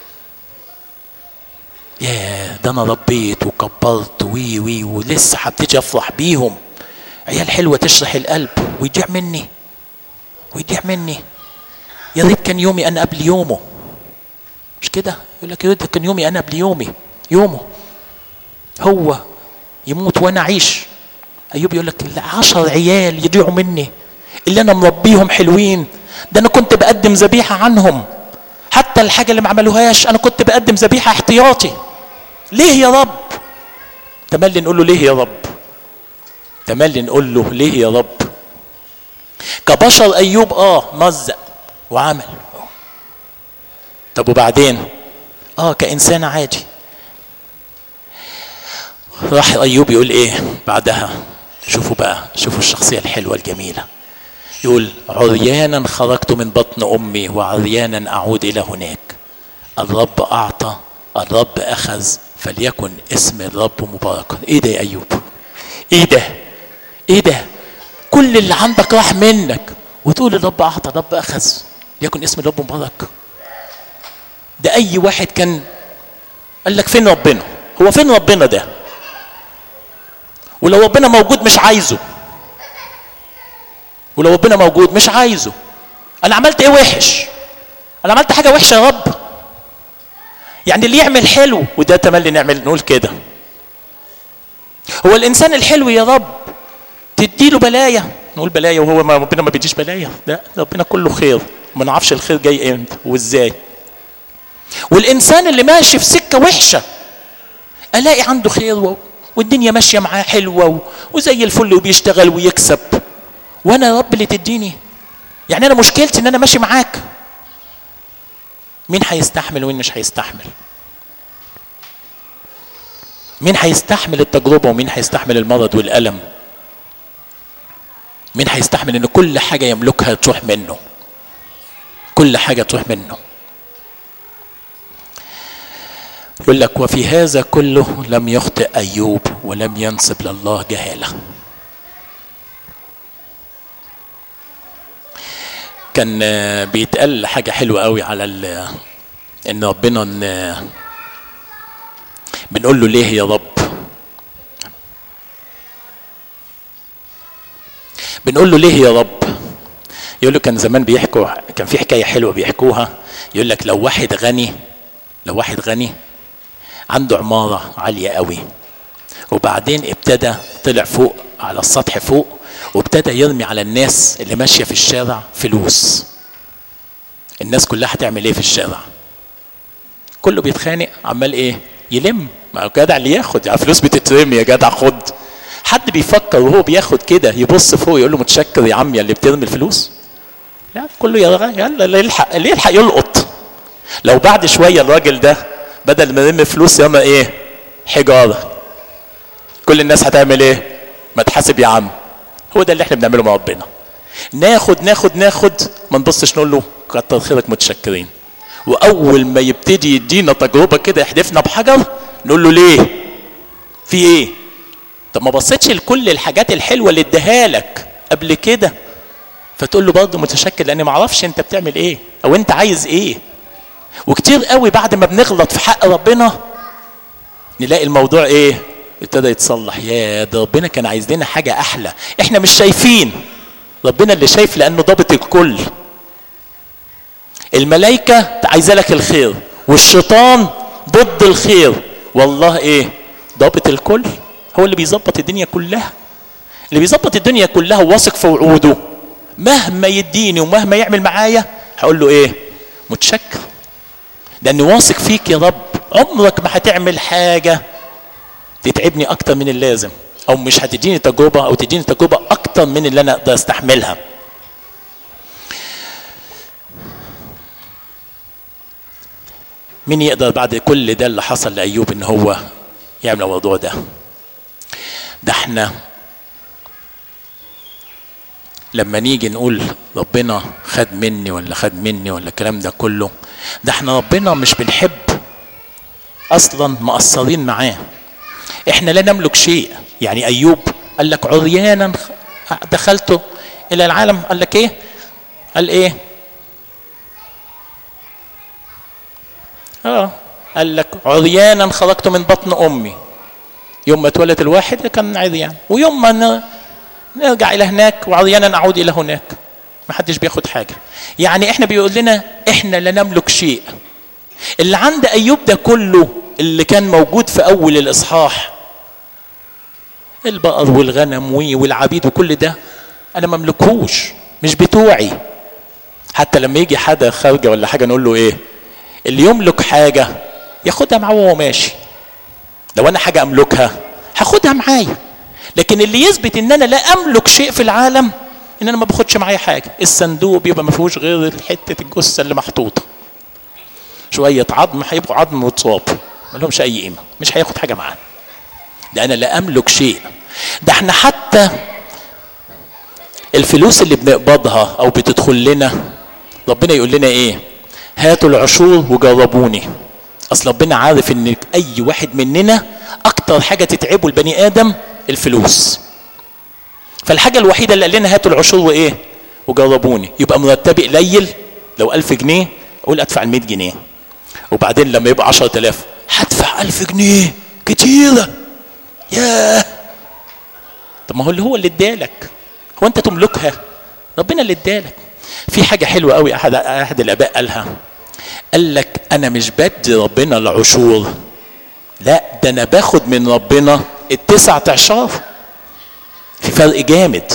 يا ده انا ربيت وكبرت وي وي ولسه هبتدي افرح بيهم عيال حلوه تشرح القلب ويضيع مني ويضيع مني يا ريت كان يومي انا قبل يومه مش كده يقول لك يا ريت كان يومي انا قبل يومي يومه هو يموت وانا اعيش ايوب يقول لك عشر عيال يضيعوا مني اللي انا مربيهم حلوين ده انا كنت بقدم ذبيحه عنهم حتى الحاجه اللي ما عملوهاش انا كنت بقدم ذبيحه احتياطي ليه يا رب تملي نقول له ليه يا رب تملي نقول له ليه يا رب كبشر ايوب اه مزق وعمل طب وبعدين اه كانسان عادي راح ايوب يقول ايه بعدها شوفوا بقى شوفوا الشخصيه الحلوه الجميله يقول عريانا خرجت من بطن امي وعريانا اعود الى هناك الرب اعطى الرب اخذ فليكن اسم الرب مباركا ايه ده يا ايوب ايه ده ايه ده كل اللي عندك راح منك وتقول الرب اعطى الرب اخذ ليكن اسم الرب مبارك ده اي واحد كان قال لك فين ربنا هو فين ربنا ده ولو ربنا موجود مش عايزه ولو ربنا موجود مش عايزه انا عملت ايه وحش انا عملت حاجه وحشه يا رب يعني اللي يعمل حلو وده تملي نعمل نقول كده هو الانسان الحلو يا رب تديله بلايا نقول بلايا وهو ما ربنا ما بيديش بلايا لا ربنا كله خير ما نعرفش الخير جاي امتى وازاي والانسان اللي ماشي في سكه وحشه الاقي عنده خير و... والدنيا ماشيه معاه حلوه و... وزي الفل وبيشتغل ويكسب وانا يا رب اللي تديني يعني انا مشكلتي ان انا ماشي معاك مين هيستحمل ومين مش هيستحمل مين هيستحمل التجربه ومين هيستحمل المرض والالم مين هيستحمل ان كل حاجه يملكها تروح منه كل حاجه تروح منه يقول لك وفي هذا كله لم يخطئ ايوب ولم ينسب لله جهاله كان بيتقال حاجه حلوه قوي على ان ربنا إن بنقول له ليه يا رب بنقول له ليه يا رب يقول له كان زمان بيحكوا كان في حكايه حلوه بيحكوها يقول لك لو واحد غني لو واحد غني عنده عماره عاليه قوي وبعدين ابتدى طلع فوق على السطح فوق وابتدى يرمي على الناس اللي ماشيه في الشارع فلوس الناس كلها هتعمل ايه في الشارع كله بيتخانق عمال ايه يلم ما هو جدع اللي ياخد يعني فلوس بتترمي يا جدع خد حد بيفكر وهو بياخد كده يبص فوق يقول له متشكر يا عم يا اللي بترمي الفلوس لا كله يلا يلا يلحق اللي يلحق يلقط لو بعد شويه الراجل ده بدل ما يرمي فلوس يرمى ايه حجاره كل الناس هتعمل ايه ما تحاسب يا عم هو ده اللي احنا بنعمله مع ربنا ناخد ناخد ناخد ما نبصش نقول له كتر خيرك متشكرين واول ما يبتدي يدينا تجربه كده يحدفنا بحجر نقول له ليه في ايه طب ما بصيتش لكل الحاجات الحلوه اللي اداها لك قبل كده فتقول له برضه متشكر لاني ما اعرفش انت بتعمل ايه او انت عايز ايه وكتير قوي بعد ما بنغلط في حق ربنا نلاقي الموضوع ايه ابتدى يتصلح يا ده ربنا كان عايز لنا حاجه احلى احنا مش شايفين ربنا اللي شايف لانه ضابط الكل الملائكه عايزه لك الخير والشيطان ضد الخير والله ايه ضابط الكل هو اللي بيظبط الدنيا كلها اللي بيظبط الدنيا كلها واثق في وعوده مهما يديني ومهما يعمل معايا هقول له ايه متشكر لاني واثق فيك يا رب عمرك ما هتعمل حاجه تتعبني اكتر من اللازم او مش هتديني تجربه او تديني تجربه اكتر من اللي انا اقدر استحملها مين يقدر بعد كل ده اللي حصل لايوب ان هو يعمل الموضوع ده ده احنا لما نيجي نقول ربنا خد مني ولا خد مني ولا الكلام ده كله ده احنا ربنا مش بنحب اصلا مقصرين معاه احنا لا نملك شيء يعني ايوب قال لك عريانا دخلت الى العالم قال لك ايه قال ايه اه قال لك عريانا خرجت من بطن امي يوم ما اتولد الواحد كان عريان ويوم ما نرجع الى هناك وعريانا اعود الى هناك ما حدش بياخد حاجه يعني احنا بيقول لنا احنا لا نملك شيء اللي عند ايوب ده كله اللي كان موجود في اول الاصحاح البقر والغنم والعبيد وكل ده انا ما املكهوش مش بتوعي حتى لما يجي حدا خارجه ولا حاجه نقول له ايه اللي يملك حاجه ياخدها معاه وهو ماشي لو انا حاجه املكها هاخدها معايا لكن اللي يثبت ان انا لا املك شيء في العالم ان انا ما باخدش معايا حاجه الصندوق بيبقى ما فيهوش غير حته الجثه اللي محطوطه شويه عظم هيبقوا عظم وتصاب ما لهمش اي قيمه مش هياخد حاجه معاه ده انا لا املك شيء ده احنا حتى الفلوس اللي بنقبضها او بتدخل لنا ربنا يقول لنا ايه هاتوا العشور وجربوني اصل ربنا عارف ان اي واحد مننا اكتر حاجه تتعبه البني ادم الفلوس فالحاجه الوحيده اللي قال لنا هاتوا العشور وايه وجربوني يبقى مرتبي قليل لو ألف جنيه اقول ادفع ال 100 جنيه وبعدين لما يبقى 10000 هدفع 1000 جنيه كتيره ياه طب ما هو اللي هو اللي ادالك هو انت تملكها ربنا اللي ادالك في حاجه حلوه قوي احد احد الاباء قالها قال لك انا مش بدي ربنا العشور لا ده انا باخد من ربنا التسعة اعشار في فرق جامد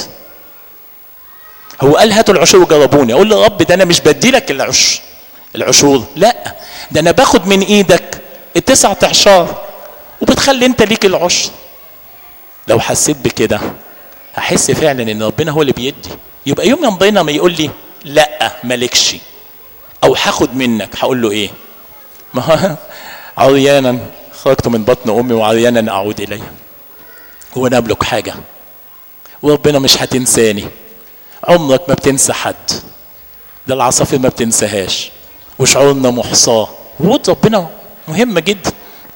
هو قال هاتوا العشور وجربوني اقول له رب ده انا مش بدي لك العش العشور لا ده انا باخد من ايدك التسعة اعشار وبتخلي انت ليك العشر لو حسيت بكده هحس فعلا ان ربنا هو اللي بيدي يبقى يوم ربنا ما يقول لي لا مالكش او هاخد منك هقول له ايه ما هو عريانا خرجت من بطن امي وعريانا اعود اليه هو انا املك حاجه وربنا مش هتنساني عمرك ما بتنسى حد ده العصافير ما بتنساهاش وشعورنا محصاه وجود ربنا مهمه جدا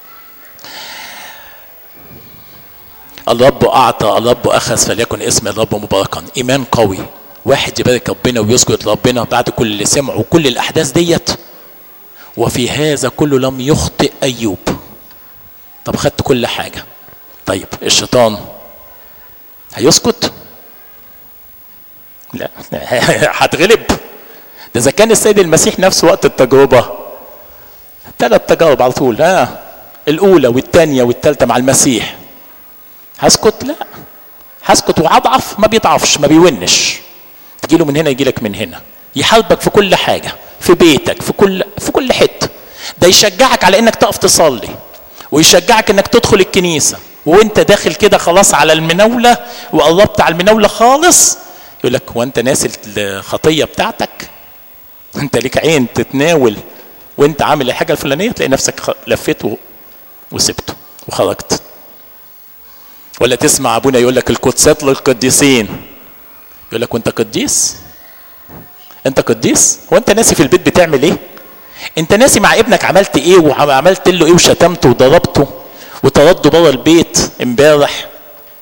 الرب اعطى الرب اخذ فليكن اسم الرب مباركا ايمان قوي واحد يبارك ربنا ويسجد لربنا بعد كل اللي سمعه وكل الاحداث ديت وفي هذا كله لم يخطئ ايوب طب خدت كل حاجه طيب الشيطان هيسكت لا هتغلب ده اذا كان السيد المسيح نفسه وقت التجربه ثلاث تجارب على طول ها الاولى والثانيه والثالثه مع المسيح هسكت لا هسكت وهضعف ما بيضعفش ما بيونش تجي له من هنا يجي لك من هنا يحاربك في كل حاجه في بيتك في كل في كل حته ده يشجعك على انك تقف تصلي ويشجعك انك تدخل الكنيسه وانت داخل كده خلاص على المناوله وقربت على المناوله خالص يقول لك هو انت ناسي الخطيه بتاعتك انت ليك عين تتناول وانت عامل الحاجه الفلانيه تلاقي نفسك لفيت وسبته وخرجت ولا تسمع ابونا يقول لك القدسات للقديسين يقول لك وانت قديس انت قديس هو انت ناسي في البيت بتعمل ايه انت ناسي مع ابنك عملت ايه وعملت له ايه وشتمته وضربته وطرده بره البيت امبارح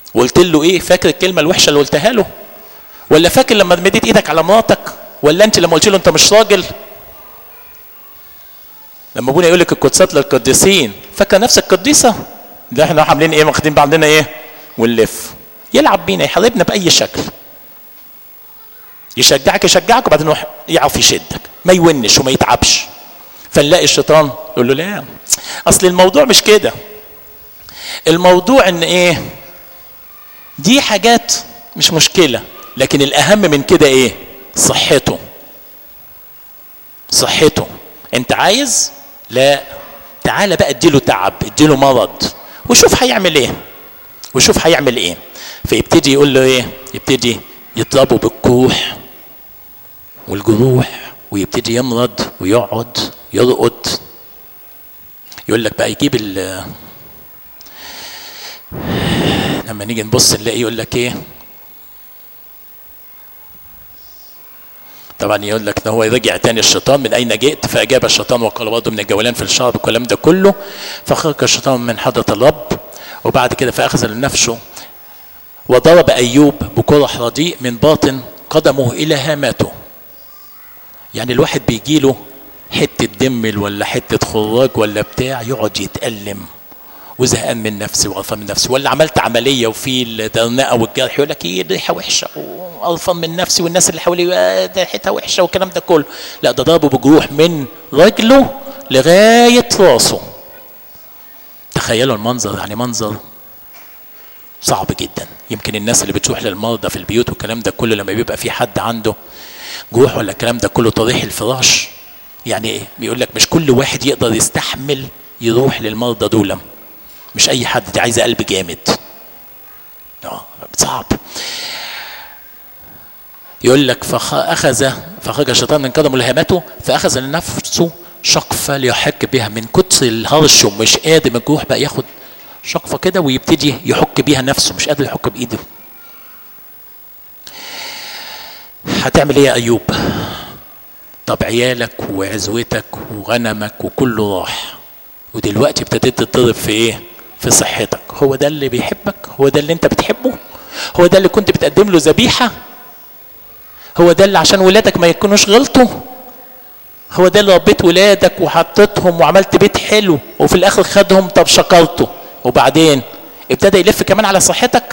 وقلت له ايه فاكر الكلمه الوحشه اللي قلتها له ولا فاكر لما مديت ايدك على مراتك ولا انت لما قلت له انت مش راجل لما ابونا يقول لك القدسات للقديسين فاكره نفسك قديسه ده احنا عاملين ايه واخدين بعضنا ايه ونلف يلعب بينا يحاربنا باي شكل يشجعك يشجعك وبعدين يعرف يشدك ما يونش وما يتعبش فنلاقي الشيطان يقول له لا اصل الموضوع مش كده الموضوع ان ايه دي حاجات مش مشكله لكن الاهم من كده ايه صحته صحته انت عايز لا تعالى بقى اديله تعب اديله مرض وشوف هيعمل ايه وشوف هيعمل ايه فيبتدي يقول له ايه يبتدي يضربه بالكوح والجروح ويبتدي يمرض ويقعد يرقد يقول لك بقى يجيب ال لما نيجي نبص نلاقي يقول لك ايه طبعا يقول لك ان هو رجع تاني الشيطان من اين جئت فاجاب الشيطان وقال برضه من الجولان في الشعب الكلام ده كله فخرج الشيطان من حضره الرب وبعد كده فاخذ لنفسه وضرب ايوب بقرح رديء من باطن قدمه الى هامته يعني الواحد بيجي له حته دمل ولا حته خراج ولا بتاع يقعد يتألم وزهقان من نفسي وقرفان من نفسي ولا عملت عمليه وفي الدرنقه والجرح يقول لك ايه ريحه وحشه وقرفان من نفسي والناس اللي حواليه ريحتها وحشه والكلام ده كله لا ده ضربه بجروح من رجله لغايه راسه تخيلوا المنظر يعني منظر صعب جدا يمكن الناس اللي بتروح للمرضى في البيوت والكلام ده كله لما بيبقى في حد عنده جروح ولا الكلام ده كله طريح الفراش يعني ايه بيقول لك مش كل واحد يقدر يستحمل يروح للمرضى دول مش اي حد دي عايزه قلب جامد اه صعب يقول لك فاخذ فخرج الشيطان من قدمه لهامته فاخذ لنفسه شقفه ليحك بها من كتر الهرش ومش قادر الجروح بقى ياخد شقفه كده ويبتدي يحك بيها نفسه مش قادر يحك بايده هتعمل ايه يا ايوب طب عيالك وعزوتك وغنمك وكله راح ودلوقتي ابتديت تضرب في ايه في صحتك هو ده اللي بيحبك هو ده اللي انت بتحبه هو ده اللي كنت بتقدم له ذبيحه هو ده اللي عشان ولادك ما يكونوش غلطوا هو ده اللي ربيت ولادك وحطيتهم وعملت بيت حلو وفي الاخر خدهم طب شكرته وبعدين ابتدى يلف كمان على صحتك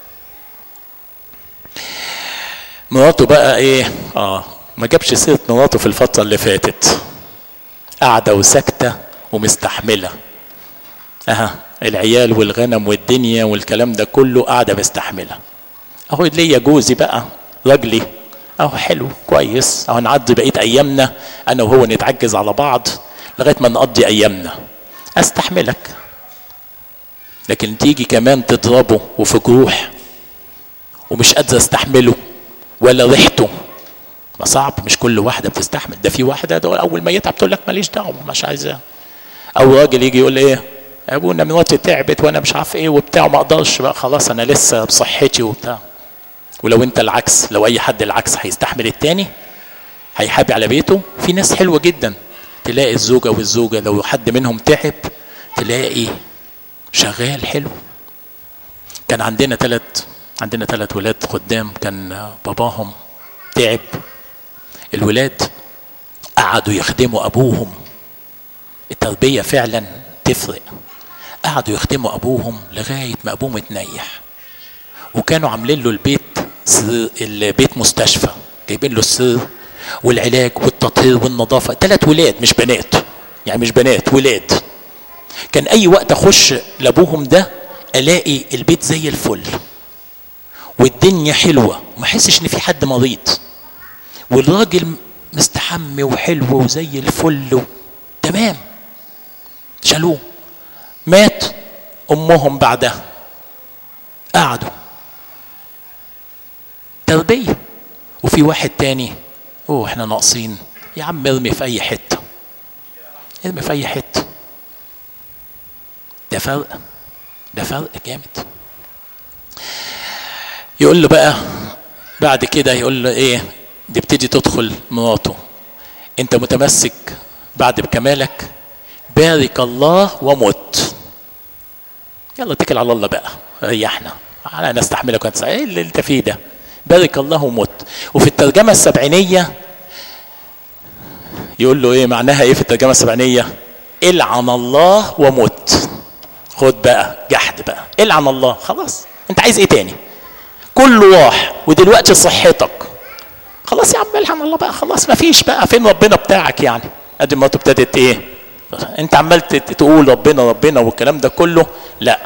مراته بقى ايه اه ما جابش سيره مراته في الفتره اللي فاتت قاعده وساكته ومستحمله اها العيال والغنم والدنيا والكلام ده كله قاعده مستحمله اهو ليا جوزي بقى راجلي اهو حلو كويس اهو نعدي بقيه ايامنا انا وهو نتعجز على بعض لغايه ما نقضي ايامنا استحملك لكن تيجي كمان تضربه وفي جروح ومش قادره استحمله ولا ريحته ما صعب مش كل واحده بتستحمل ده في واحده ده اول ما يتعب تقول لك ماليش دعوه مش عايزاه او راجل يجي يقول ايه ابونا مراتي تعبت وانا مش عارف ايه وبتاع ما اقدرش بقى خلاص انا لسه بصحتي وبتاع ولو انت العكس لو اي حد العكس هيستحمل التاني هيحابي على بيته في ناس حلوه جدا تلاقي الزوجه والزوجه لو حد منهم تعب تلاقي شغال حلو كان عندنا ثلاث عندنا ثلاث ولاد خدام كان باباهم تعب الولاد قعدوا يخدموا ابوهم التربيه فعلا تفرق قعدوا يخدموا ابوهم لغايه ما ابوهم اتنيح وكانوا عاملين له البيت سر البيت مستشفى جايبين له السر والعلاج والتطهير والنظافه ثلاث ولاد مش بنات يعني مش بنات ولاد كان اي وقت اخش لابوهم ده الاقي البيت زي الفل والدنيا حلوه وما احسش ان في حد مريض والراجل مستحمي وحلو وزي الفل و... تمام شالوه مات امهم بعدها قعدوا تربيه وفي واحد تاني اوه احنا ناقصين يا عم ارمي في اي حته ارمي في اي حته ده فرق ده فرق جامد يقول له بقى بعد كده يقول له ايه تبتدي تدخل مراته انت متمسك بعد بكمالك بارك الله ومت يلا اتكل على الله بقى ريحنا انا استحملك وانت ايه اللي انت فيه ده بارك الله ومت وفي الترجمه السبعينيه يقول له ايه معناها ايه في الترجمه السبعينيه العن الله ومت خد بقى جحد بقى العن الله خلاص انت عايز ايه تاني كله راح ودلوقتي صحتك خلاص يا عم الحمد الله بقى خلاص ما فيش بقى فين ربنا بتاعك يعني ادي ما ابتدت ايه انت عمال تقول ربنا ربنا والكلام ده كله لا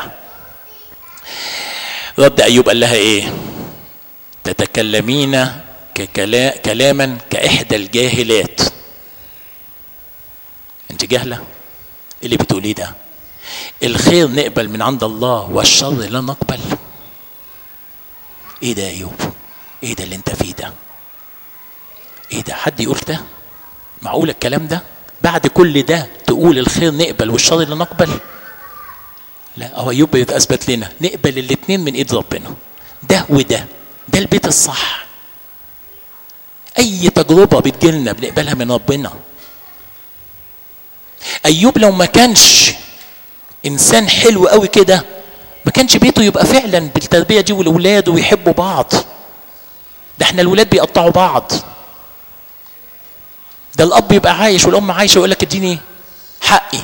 رد ايوب قال لها ايه تتكلمين ككلا كلاما كاحدى الجاهلات انت جاهله إيه اللي بتقوليه ده الخير نقبل من عند الله والشر لا نقبل ايه ده يا ايوب ايه ده اللي انت فيه ده ايه ده حد يقول ده معقول الكلام ده بعد كل ده تقول الخير نقبل والشر لا نقبل لا هو ايوب بيتثبت لنا نقبل الاثنين من ايد ربنا ده وده ده البيت الصح اي تجربه بتجيلنا بنقبلها من ربنا ايوب لو ما كانش انسان حلو قوي كده ما كانش بيته يبقى فعلا بالتربيه دي والاولاد ويحبوا بعض ده احنا الولاد بيقطعوا بعض ده الاب يبقى عايش والام عايشه ويقول لك اديني حقي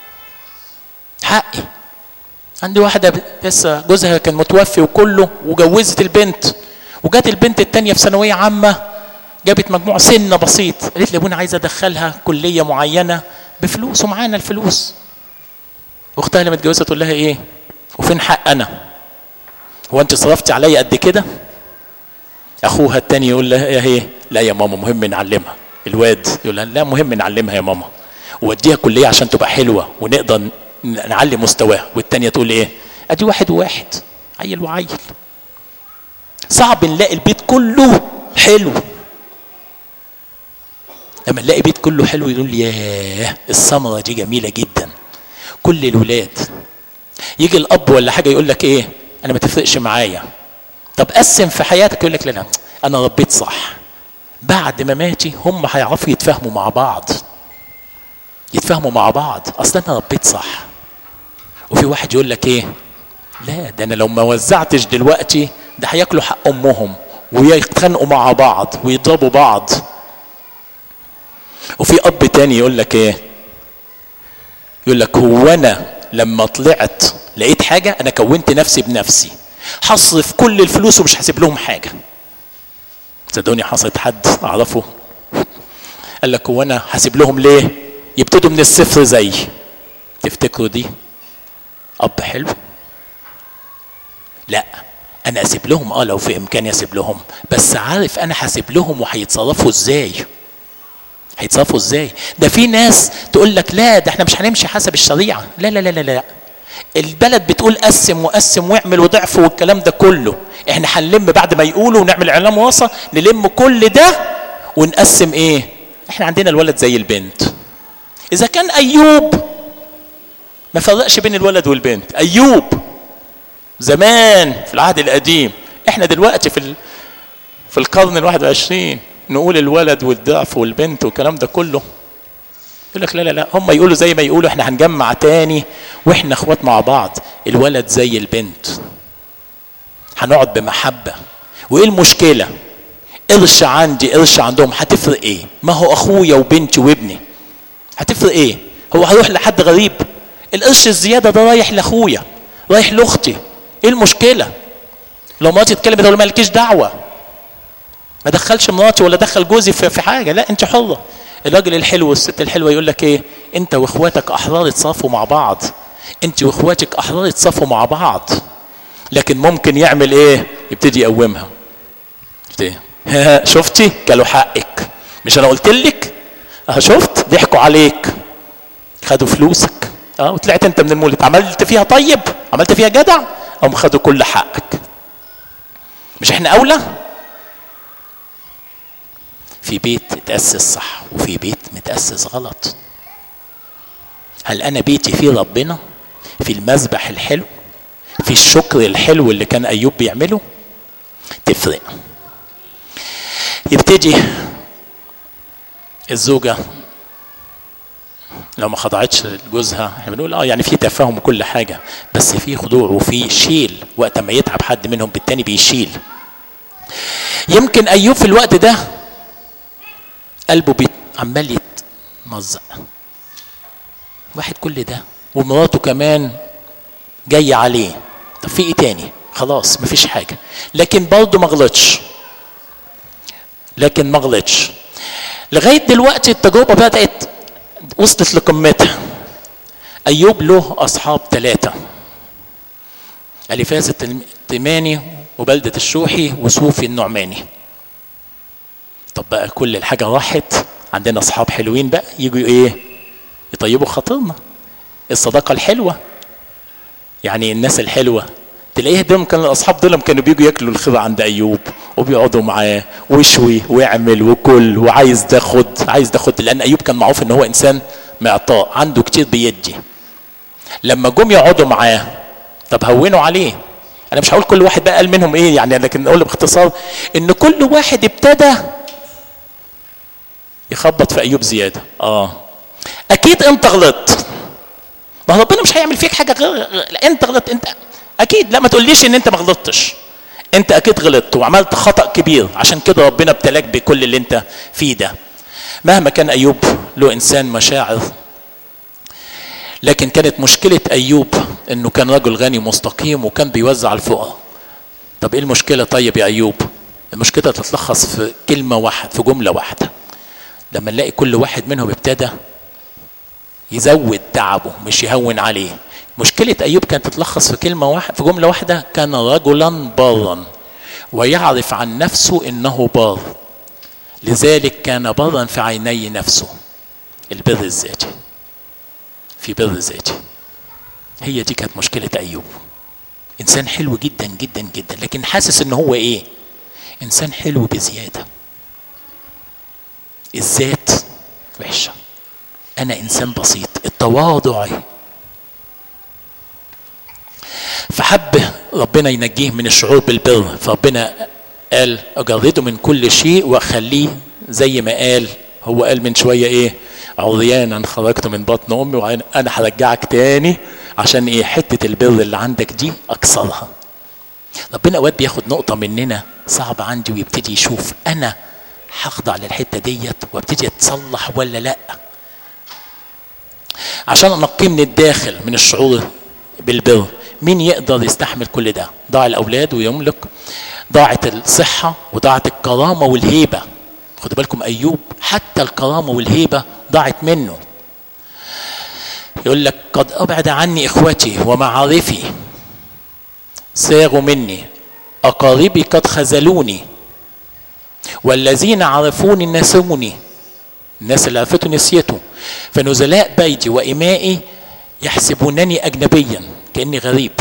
حقي عندي واحده لسه جوزها كان متوفي وكله وجوزت البنت وجات البنت التانية في ثانويه عامه جابت مجموع سنه بسيط قالت لي ابونا عايزه ادخلها كليه معينه بفلوس ومعانا الفلوس اختها لما اتجوزت تقول لها ايه وفين حق انا هو انت صرفتي عليا قد كده اخوها التاني يقول لها ايه هي لا يا ماما مهم نعلمها الواد يقول لها لا مهم نعلمها يا ماما واديها كليه عشان تبقى حلوه ونقدر نعلي مستواها والتانية تقول ايه ادي واحد وواحد عيل وعيل صعب نلاقي البيت كله حلو لما نلاقي بيت كله حلو يقول ياه الثمره دي جميله جدا كل الولاد يجي الاب ولا حاجه يقول لك ايه انا ما تفرقش معايا طب قسم في حياتك يقول لك لا لا انا ربيت صح بعد ما ماتي هم هيعرفوا يتفاهموا مع بعض يتفاهموا مع بعض اصل انا ربيت صح وفي واحد يقول لك ايه لا ده انا لو ما وزعتش دلوقتي ده هياكلوا حق امهم ويتخانقوا مع بعض ويضربوا بعض وفي اب تاني يقول لك ايه يقول لك هو انا لما طلعت لقيت حاجه انا كونت نفسي بنفسي هصرف كل الفلوس ومش هسيب لهم حاجه صدقوني حصلت حد اعرفه قال لك هو انا هسيب لهم ليه يبتدوا من الصفر زي تفتكروا دي اب حلو لا انا اسيب لهم اه لو في امكاني اسيب لهم بس عارف انا هسيب لهم وهيتصرفوا ازاي هيتصرفوا ازاي ده في ناس تقول لك لا ده احنا مش هنمشي حسب الشريعه لا لا لا لا, لا. البلد بتقول قسم وقسم واعمل وضعف والكلام ده كله احنا هنلم بعد ما يقولوا ونعمل اعلام وصى نلم كل ده ونقسم ايه احنا عندنا الولد زي البنت اذا كان ايوب ما فرقش بين الولد والبنت ايوب زمان في العهد القديم احنا دلوقتي في في القرن الواحد وعشرين نقول الولد والضعف والبنت والكلام ده كله يقول لك لا لا لا هم يقولوا زي ما يقولوا احنا هنجمع تاني واحنا اخوات مع بعض الولد زي البنت هنقعد بمحبة وايه المشكلة قرش عندي قرش عندهم هتفرق ايه ما هو اخويا وبنتي وابني هتفرق ايه هو هيروح لحد غريب القرش الزيادة ده رايح لاخويا رايح لاختي ايه المشكلة لو مراتي تتكلم تقول مالكيش دعوة ما دخلش مراتي ولا دخل جوزي في حاجة لا انت حرة الراجل الحلو والست الحلوة يقول لك ايه انت واخواتك احرار اتصافوا مع بعض انت واخواتك احرار اتصافوا مع بعض لكن ممكن يعمل ايه يبتدي يقومها شفتي كلوا حقك مش انا قلت لك اه شفت ضحكوا عليك خدوا فلوسك اه وطلعت انت من المولد عملت فيها طيب عملت فيها جدع هم خدوا كل حقك مش احنا اولى في بيت اتأسس صح وفي بيت متأسس غلط هل أنا بيتي فيه ربنا في المذبح الحلو في الشكر الحلو اللي كان أيوب بيعمله تفرق يبتدي الزوجة لو ما خضعتش لجوزها احنا بنقول اه يعني في تفاهم وكل حاجه بس في خضوع وفي شيل وقت ما يتعب حد منهم بالتاني بيشيل يمكن ايوب في الوقت ده قلبه بيت عمال يتمزق واحد كل ده ومراته كمان جايه عليه طب في ايه تاني خلاص مفيش حاجه لكن برضه ما غلطش لكن ما غلطش لغايه دلوقتي التجربه بدات وصلت لقمتها ايوب له اصحاب ثلاثه اليفاز التيماني وبلده الشوحي وصوفي النعماني طب بقى كل الحاجه راحت عندنا اصحاب حلوين بقى يجوا ايه يطيبوا خاطرنا الصداقه الحلوه يعني الناس الحلوه تلاقيه دول كان الاصحاب دول كانوا بيجوا ياكلوا الخضره عند ايوب وبيقعدوا معاه ويشوي ويعمل وكل وعايز ده خد عايز ده خد لان ايوب كان معروف ان هو انسان معطاء عنده كتير بيدي لما جم يقعدوا معاه طب هونوا عليه انا مش هقول كل واحد بقى قال منهم ايه يعني لكن اقول باختصار ان كل واحد ابتدى يخبط في ايوب زياده اه اكيد انت غلطت ما هو ربنا مش هيعمل فيك حاجه غير انت غلطت انت اكيد لا ما تقوليش ان انت ما غلطتش انت اكيد غلطت وعملت خطا كبير عشان كده ربنا ابتلاك بكل اللي انت فيه ده مهما كان ايوب له انسان مشاعر لكن كانت مشكله ايوب انه كان رجل غني مستقيم وكان بيوزع الفقراء طب ايه المشكله طيب يا ايوب المشكله تتلخص في كلمه واحده في جمله واحده لما نلاقي كل واحد منهم ابتدى يزود تعبه مش يهون عليه مشكلة أيوب كانت تتلخص في كلمة واحدة في جملة واحدة كان رجلا بارا ويعرف عن نفسه إنه بار لذلك كان برا في عيني نفسه البر الذاتي في بر ذاتي هي دي كانت مشكلة أيوب إنسان حلو جدا جدا جدا لكن حاسس إن هو إيه إنسان حلو بزيادة الذات وحشة أنا إنسان بسيط التواضع فحب ربنا ينجيه من الشعور بالبر فربنا قال اجرده من كل شيء واخليه زي ما قال هو قال من شويه ايه عريانا خرجت من بطن امي وانا هرجعك تاني عشان ايه حته البر اللي عندك دي اكسرها ربنا اوقات بياخد نقطه مننا صعبه عندي ويبتدي يشوف انا هخضع للحته ديت وابتدي اتصلح ولا لا عشان انقيه من الداخل من الشعور بالبر مين يقدر يستحمل كل ده ضاع الاولاد ويملك ضاعت الصحه وضاعت الكرامه والهيبه خدوا بالكم ايوب حتى الكرامه والهيبه ضاعت منه يقول لك قد ابعد عني اخوتي ومعارفي ساروا مني اقاربي قد خذلوني والذين عرفوني نسوني الناس اللي عرفته نسيته فنزلاء بيتي وإمائي يحسبونني أجنبيا كأني غريب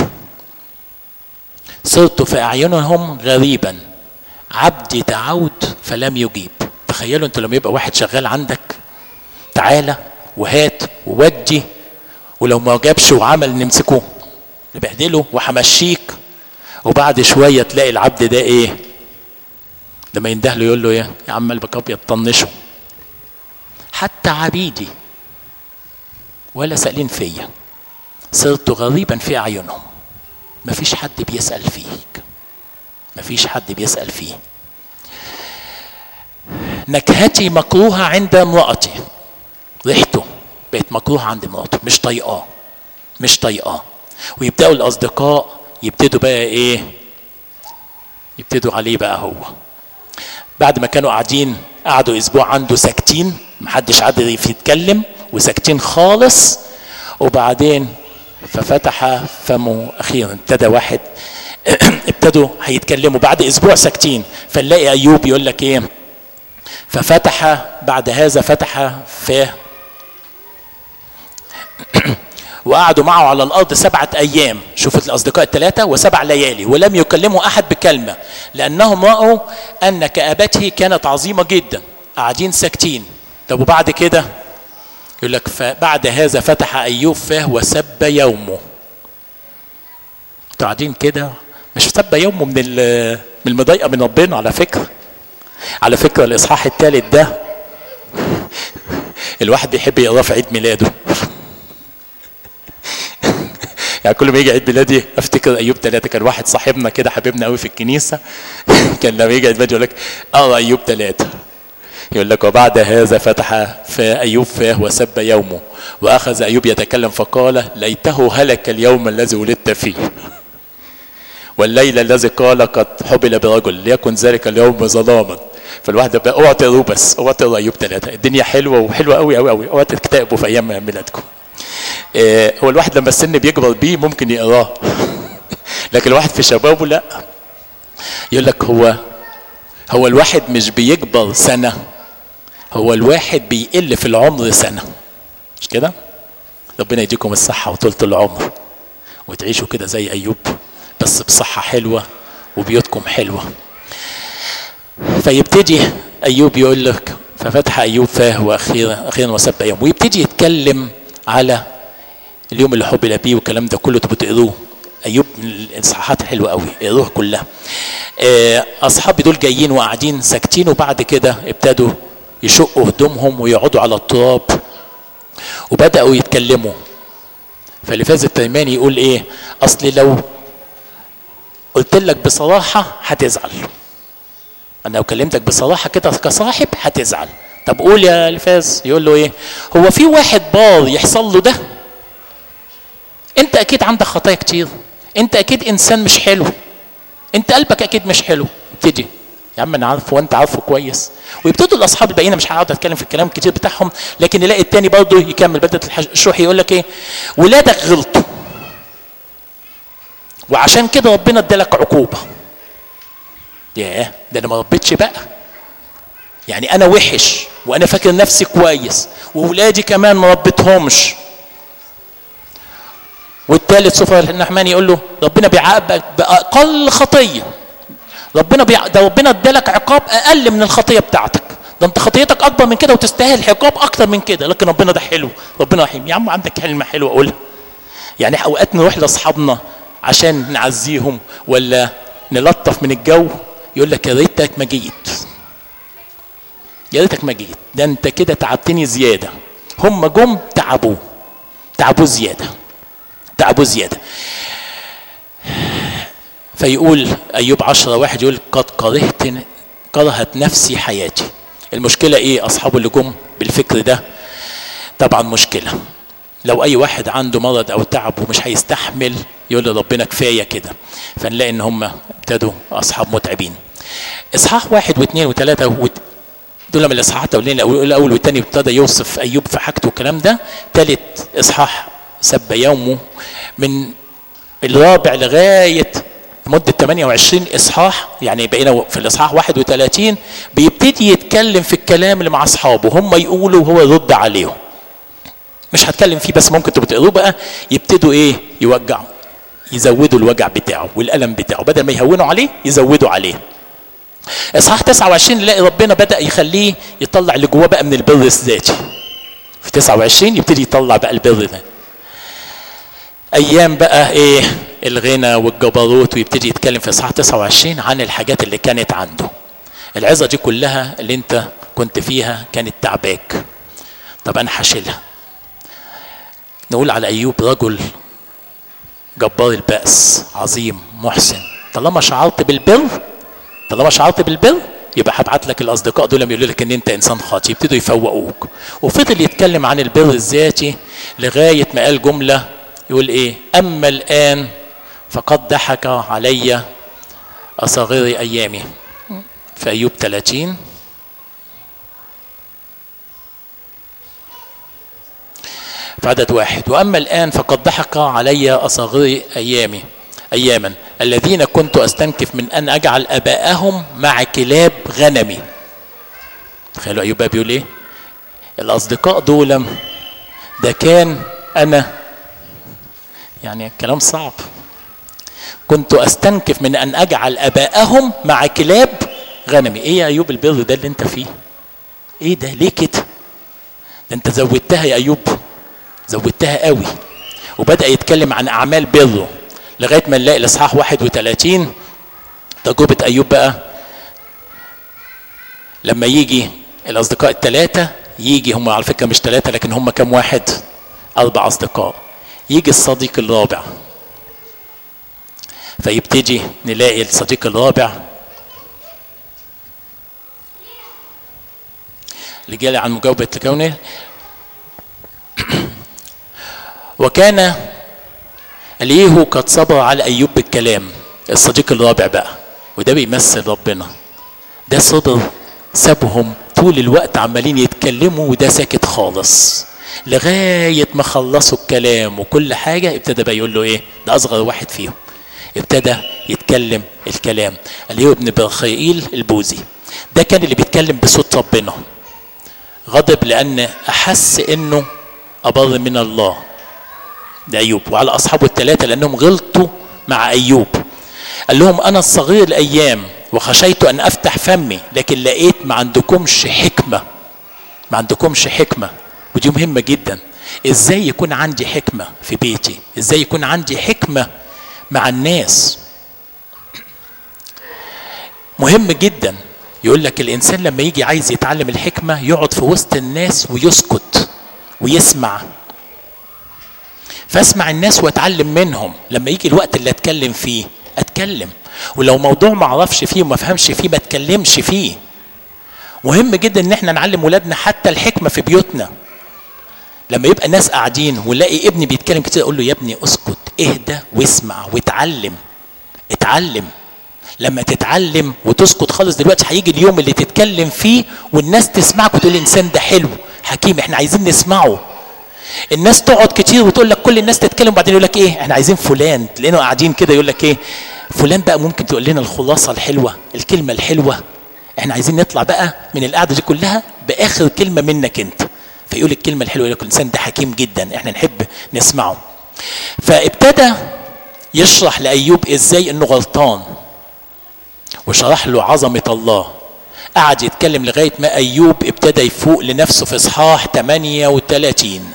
صرت في أعينهم غريبا عبدي دعوت فلم يجيب تخيلوا انتوا لما يبقى واحد شغال عندك تعالى وهات وودي ولو ما جابش وعمل نمسكوه نبهدله وهمشيك وبعد شويه تلاقي العبد ده ايه لما ينده له يقول له ايه يا عم قلبك ابيض طنشه حتى عبيدي ولا سألين فيا صرت غريبا في أعينهم مفيش حد بيسأل فيك مفيش حد بيسأل فيه نكهتي مكروهة عند امرأتي ريحته بقت مكروهة عند مراته مش طايقاه مش طايقاه ويبدأوا الأصدقاء يبتدوا بقى إيه يبتدوا عليه بقى هو بعد ما كانوا قاعدين قعدوا اسبوع عنده ساكتين محدش عاد يتكلم وساكتين خالص وبعدين ففتح فمه اخيرا ابتدى واحد ابتدوا هيتكلموا بعد اسبوع ساكتين فنلاقي ايوب يقول لك ايه ففتح بعد هذا فتح فاه وقعدوا معه على الارض سبعه ايام شوفت الاصدقاء الثلاثه وسبع ليالي ولم يكلموا احد بكلمه لانهم راوا ان كابته كانت عظيمه جدا قاعدين ساكتين طب وبعد كده يقول لك فبعد هذا فتح ايوب فاه وسب يومه انتوا قاعدين كده مش سب يومه من من المضايقه من ربنا على فكره على فكره الاصحاح الثالث ده الواحد بيحب يقراه في عيد ميلاده يعني كل ما يجي عيد ميلادي افتكر ايوب ثلاثه كان واحد صاحبنا كده حبيبنا قوي في الكنيسه كان لما يجي عيد ميلادي يقول لك اقرا ايوب ثلاثه يقول لك وبعد هذا فتح في ايوب فاه وسب يومه واخذ ايوب يتكلم فقال ليته هلك اليوم الذي ولدت فيه والليل الذي قال قد حبل برجل ليكن ذلك اليوم ظلاما فالواحد بقى اوعى تقروا بس اوعى تقروا ايوب ثلاثه الدنيا حلوه وحلوه قوي قوي قوي اوعى تكتئبوا في ايام ميلادكم إيه هو الواحد لما السن بيكبر بيه ممكن يقراه لكن الواحد في شبابه لا يقول لك هو هو الواحد مش بيكبر سنه هو الواحد بيقل في العمر سنه مش كده ربنا يديكم الصحه وطولة العمر وتعيشوا كده زي ايوب بس بصحه حلوه وبيوتكم حلوه فيبتدي ايوب يقول لك ففتح ايوب فاه واخيرا اخيرا وسب يوم ويبتدي يتكلم على اليوم اللي حبل بيه والكلام ده كله تبقوا تقروه ايوب من الاصحاحات حلوه قوي اقروها كلها اصحابي دول جايين وقاعدين ساكتين وبعد كده ابتدوا يشقوا هدومهم ويقعدوا على التراب وبداوا يتكلموا فالفاز التيماني يقول ايه اصل لو قلت لك بصراحه هتزعل انا لو كلمتك بصراحه كده كصاحب هتزعل طب قول يا الفاز يقول له ايه هو في واحد بار يحصل له ده انت اكيد عندك خطايا كتير انت اكيد انسان مش حلو انت قلبك اكيد مش حلو ابتدي يا عم انا عارفه وانت عارفه كويس ويبتدوا الاصحاب الباقيين مش هقعد اتكلم في الكلام كتير بتاعهم لكن يلاقي التاني برضه يكمل بدات الشوح يقول لك ايه ولادك غلطوا وعشان كده ربنا ادالك عقوبه ياه ده انا ما ربيتش بقى يعني انا وحش وانا فاكر نفسي كويس واولادي كمان ما ربيتهمش والثالث صفر النحمان يقول له ربنا بيعاقبك باقل خطيه ربنا بيع... ده ربنا ادالك عقاب اقل من الخطيه بتاعتك ده انت خطيتك اكبر من كده وتستاهل عقاب اكتر من كده لكن ربنا ده حلو ربنا رحيم يا عم عندك كلمه حلوه قولها يعني اوقات نروح لاصحابنا عشان نعزيهم ولا نلطف من الجو يقول لك يا ريتك ما جيت يا ريتك ما جيت ده انت كده تعبتني زياده هم جم تعبوه تعبوه زياده تعبوه زياده فيقول ايوب عشرة واحد يقول قد كرهت كرهت نفسي حياتي المشكله ايه اصحابه اللي جم بالفكر ده طبعا مشكله لو اي واحد عنده مرض او تعب ومش هيستحمل يقول لربنا كفايه كده فنلاقي ان هم ابتدوا اصحاب متعبين اصحاح واحد واثنين وثلاثه وت... دول من الاصحاحات الاولين الاول والثاني ابتدى يوصف ايوب في حاجته والكلام ده ثالث اصحاح سب يومه من الرابع لغايه مدة 28 إصحاح يعني بقينا في الإصحاح 31 بيبتدي يتكلم في الكلام اللي مع أصحابه هم يقولوا وهو يرد عليهم مش هتكلم فيه بس ممكن تبقوا تقروه بقى يبتدوا إيه يوجعوا يزودوا الوجع بتاعه والألم بتاعه بدل ما يهونوا عليه يزودوا عليه إصحاح 29 نلاقي ربنا بدأ يخليه يطلع اللي جواه بقى من البر الذاتي في 29 يبتدي يطلع بقى البر ده ايام بقى ايه الغنى والجبروت ويبتدي يتكلم في اصحاح 29 عن الحاجات اللي كانت عنده العظه دي كلها اللي انت كنت فيها كانت تعباك طب انا هشيلها نقول على ايوب رجل جبار البأس عظيم محسن طالما شعرت بالبر طالما شعرت بالبر يبقى هبعت لك الاصدقاء دول يقولوا لك ان انت انسان خاطئ يبتدوا يفوقوك وفضل يتكلم عن البر الذاتي لغايه ما قال جمله يقول ايه اما الان فقد ضحك علي اصاغر ايامي في ايوب 30 في عدد واحد واما الان فقد ضحك علي اصاغر ايامي اياما الذين كنت استنكف من ان اجعل اباءهم مع كلاب غنمي تخيلوا ايوب بيقول ايه الاصدقاء دول ده كان انا يعني كلام صعب كنت استنكف من ان اجعل اباءهم مع كلاب غنمي ايه يا ايوب البر ده اللي انت فيه ايه ده ليه كده ده انت زودتها يا ايوب زودتها قوي وبدا يتكلم عن اعمال بره لغايه ما نلاقي الاصحاح 31 تجربه ايوب بقى لما يجي الاصدقاء الثلاثه يجي هم على فكره مش ثلاثه لكن هم كم واحد اربع اصدقاء يجي الصديق الرابع فيبتدي نلاقي الصديق الرابع اللي جالي عن مجاوبة كونه وكان اليهو قد صبر على أيوب بالكلام الصديق الرابع بقى وده بيمثل ربنا ده صبر سابهم طول الوقت عمالين يتكلموا وده ساكت خالص لغاية ما خلصوا الكلام وكل حاجة ابتدى بقى يقول له ايه ده أصغر واحد فيهم ابتدى يتكلم الكلام اللي هو ابن برخيل البوزي ده كان اللي بيتكلم بصوت ربنا غضب لأن أحس إنه أبر من الله ده أيوب وعلى أصحابه الثلاثة لأنهم غلطوا مع أيوب قال لهم أنا الصغير الأيام وخشيت أن أفتح فمي لكن لقيت ما عندكمش حكمة ما عندكمش حكمة ودي مهمة جدا ازاي يكون عندي حكمة في بيتي ازاي يكون عندي حكمة مع الناس مهم جدا يقول لك الانسان لما يجي عايز يتعلم الحكمة يقعد في وسط الناس ويسكت ويسمع فاسمع الناس واتعلم منهم لما يجي الوقت اللي اتكلم فيه اتكلم ولو موضوع ما اعرفش فيه وما افهمش فيه ما اتكلمش فيه مهم جدا ان احنا نعلم ولادنا حتى الحكمه في بيوتنا لما يبقى ناس قاعدين ونلاقي ابني بيتكلم كتير اقول له يا ابني اسكت اهدى واسمع واتعلم اتعلم لما تتعلم وتسكت خالص دلوقتي هيجي اليوم اللي تتكلم فيه والناس تسمعك وتقول الانسان ده حلو حكيم احنا عايزين نسمعه الناس تقعد كتير وتقول لك كل الناس تتكلم وبعدين يقول لك ايه احنا عايزين فلان تلاقينا قاعدين كده يقول لك ايه فلان بقى ممكن تقول لنا الخلاصه الحلوه الكلمه الحلوه احنا عايزين نطلع بقى من القعده دي كلها باخر كلمه منك انت فيقول الكلمه الحلوه يقول لك الانسان ده حكيم جدا احنا نحب نسمعه فابتدى يشرح لايوب ازاي انه غلطان وشرح له عظمه الله قعد يتكلم لغايه ما ايوب ابتدى يفوق لنفسه في اصحاح 38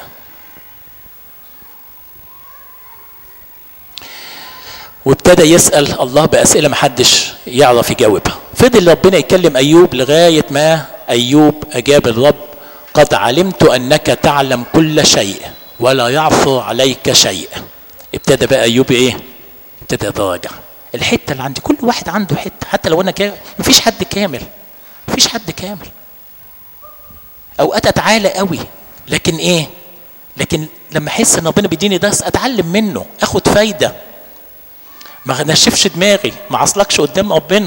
وابتدى يسال الله باسئله محدش يعرف يجاوبها فضل ربنا يكلم ايوب لغايه ما ايوب اجاب الرب قد علمت انك تعلم كل شيء ولا يعثر عليك شيء ابتدى بقى ايوب ايه ابتدى يتراجع الحته اللي عندي كل واحد عنده حته حتى لو انا كامل مفيش حد كامل مفيش حد كامل اوقات اتعالى قوي لكن ايه لكن لما احس ان ربنا بيديني درس اتعلم منه اخد فايده ما نشفش دماغي ما عصلكش قدام ربنا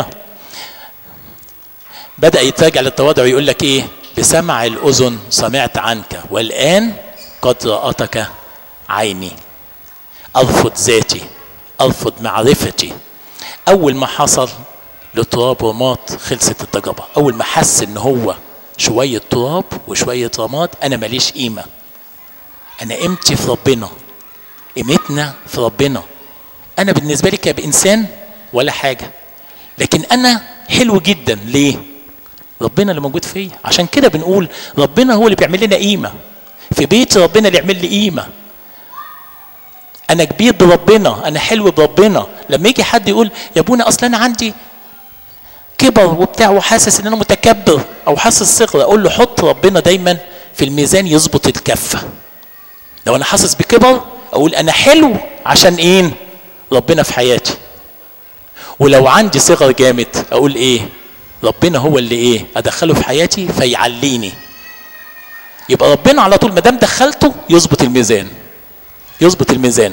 بدا يتراجع للتواضع ويقول لك ايه بسمع الاذن سمعت عنك والان قد راتك عيني ارفض ذاتي ارفض معرفتي اول ما حصل لتراب ومات خلصت التجربه اول ما حس ان هو شويه تراب وشويه رماد انا ماليش قيمه انا قيمتي في ربنا قيمتنا في ربنا انا بالنسبه لي كانسان ولا حاجه لكن انا حلو جدا ليه ربنا اللي موجود فيا عشان كده بنقول ربنا هو اللي بيعمل لنا قيمه في بيت ربنا اللي يعمل لي قيمه انا كبير بربنا انا حلو بربنا لما يجي حد يقول يا ابونا اصل انا عندي كبر وبتاع وحاسس ان انا متكبر او حاسس صغر اقول له حط ربنا دايما في الميزان يظبط الكفه لو انا حاسس بكبر اقول انا حلو عشان ايه ربنا في حياتي ولو عندي صغر جامد اقول ايه ربنا هو اللي ايه ادخله في حياتي فيعليني يبقى ربنا على طول ما دام دخلته يظبط الميزان يظبط الميزان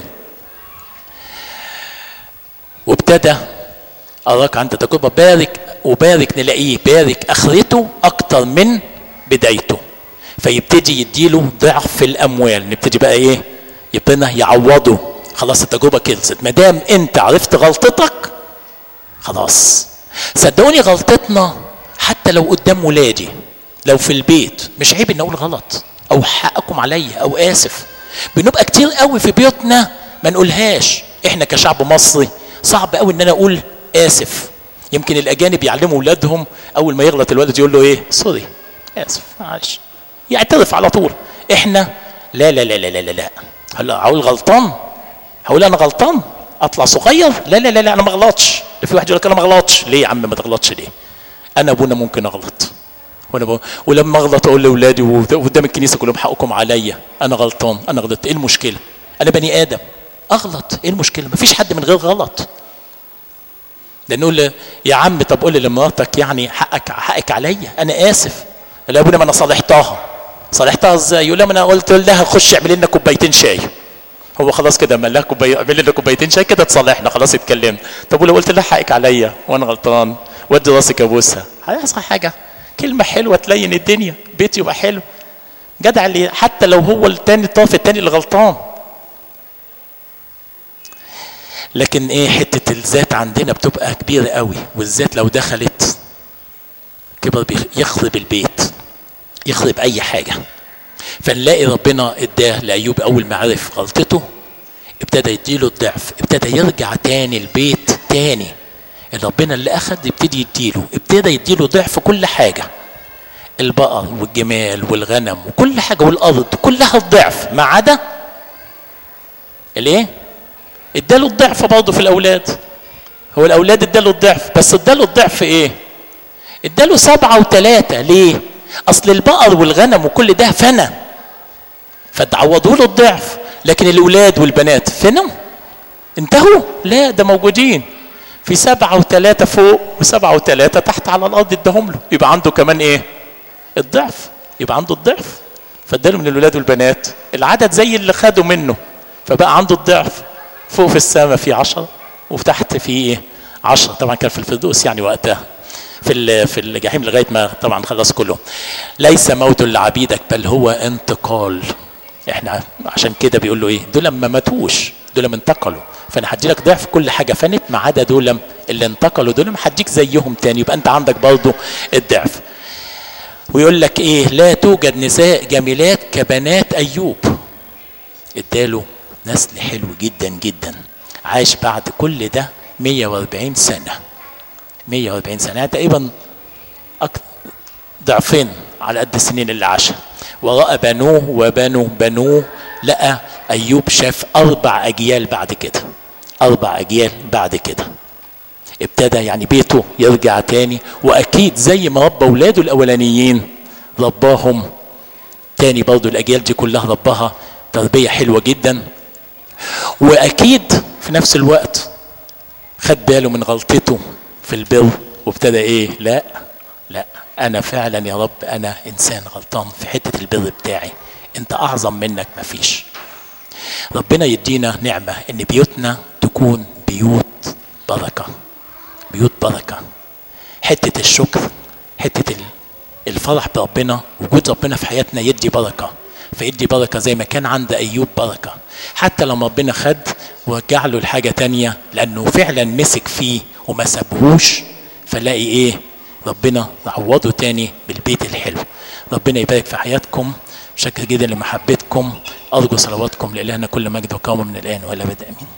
وابتدى اراك عند تجربه بارك وبارك نلاقيه بارك اخرته اكتر من بدايته فيبتدي يديله ضعف الاموال نبتدي بقى ايه يبتدي يعوضه خلاص التجربه خلصت ما دام انت عرفت غلطتك خلاص صدقوني غلطتنا حتى لو قدام ولادي لو في البيت مش عيب ان اقول غلط او حقكم عليا او اسف بنبقى كتير قوي في بيوتنا ما نقولهاش احنا كشعب مصري صعب قوي ان انا اقول اسف يمكن الاجانب يعلموا اولادهم اول ما يغلط الولد يقول له ايه سوري اسف معلش يعترف على طول احنا لا لا لا لا لا لا, لا. هلا هقول غلطان هقول انا غلطان اطلع صغير لا لا لا, لا انا ما غلطش في واحد يقول لك انا ما غلطش ليه يا عم ما تغلطش ليه انا ابونا ممكن اغلط وانا بقول ولما اغلط اقول لاولادي وقدام الكنيسه كلهم حقكم عليا انا غلطان انا غلطت ايه المشكله انا بني ادم اغلط ايه المشكله مفيش حد من غير غلط ده نقول يا عم طب قول لي لمراتك يعني حقك حقك عليا انا اسف لا يا ابونا ما انا صالحتها صالحتها ازاي يقول لها ما انا قلت لها خش اعمل لنا كوبايتين شاي هو خلاص كده عمل لها كوبايه اعمل لنا كوبايتين شاي كده اتصالحنا خلاص اتكلمنا طب ولو قلت لها حقك عليا وانا غلطان ودي راسك ابوسها هيحصل حاجه كلمه حلوه تلين الدنيا بيتي يبقى حلو جدع اللي حتى لو هو التاني الطرف التاني اللي غلطان لكن ايه حته الذات عندنا بتبقى كبيره قوي والذات لو دخلت كبر يخرب البيت يخرب اي حاجه فنلاقي ربنا اداه لايوب اول ما عرف غلطته ابتدى يديله الضعف ابتدى يرجع تاني البيت تاني ربنا اللي اخذ يبتدي يديله ابتدى يديله ضعف كل حاجه البقر والجمال والغنم وكل حاجه والارض كلها الضعف ما عدا الايه اداله الضعف برضه في الاولاد هو الاولاد اداله الضعف بس اداله الضعف ايه اداله سبعة وثلاثة ليه اصل البقر والغنم وكل ده فنى فتعوضوا له الضعف لكن الاولاد والبنات فنوا انتهوا لا ده موجودين في سبعة وثلاثة فوق وسبعة وثلاثة تحت على الأرض اداهم له يبقى عنده كمان إيه؟ الضعف يبقى عنده الضعف فاداله من الولاد والبنات العدد زي اللي خدوا منه فبقى عنده الضعف فوق في السماء في عشرة وتحت في إيه؟ عشرة طبعا كان في الفردوس يعني وقتها في في الجحيم لغايه ما طبعا خلص كله ليس موت لعبيدك بل هو انتقال احنا عشان كده بيقول له ايه دول ما ماتوش دول انتقلوا فانا هدي لك ضعف كل حاجه فنت ما عدا دول اللي انتقلوا دول ما هديك زيهم تاني يبقى انت عندك برضه الضعف ويقول لك ايه لا توجد نساء جميلات كبنات ايوب اداله نسل حلو جدا جدا عاش بعد كل ده 140 سنه 140 سنه يعني تقريبا ضعفين على قد السنين اللي عاشها وراى بنوه وبنوا بنوه لقى ايوب شاف اربع اجيال بعد كده اربع اجيال بعد كده ابتدى يعني بيته يرجع تاني واكيد زي ما ربى اولاده الاولانيين رباهم تاني برضه الاجيال دي كلها رباها تربيه حلوه جدا واكيد في نفس الوقت خد باله من غلطته في البر وابتدى ايه لا لا انا فعلا يا رب انا انسان غلطان في حته البر بتاعي انت اعظم منك مفيش ربنا يدينا نعمه ان بيوتنا تكون بيوت بركه بيوت بركه حته الشكر حته الفرح بربنا وجود ربنا في حياتنا يدي بركه فيدي بركه زي ما كان عند ايوب بركه حتى لما ربنا خد ورجع له الحاجه تانية لانه فعلا مسك فيه وما سابهوش فلاقي ايه ربنا عوضه تاني بالبيت الحلو ربنا يبارك في حياتكم شكر جدا لمحبتكم ارجو صلواتكم لالهنا كل مجد وكرم من الان والى بدء امين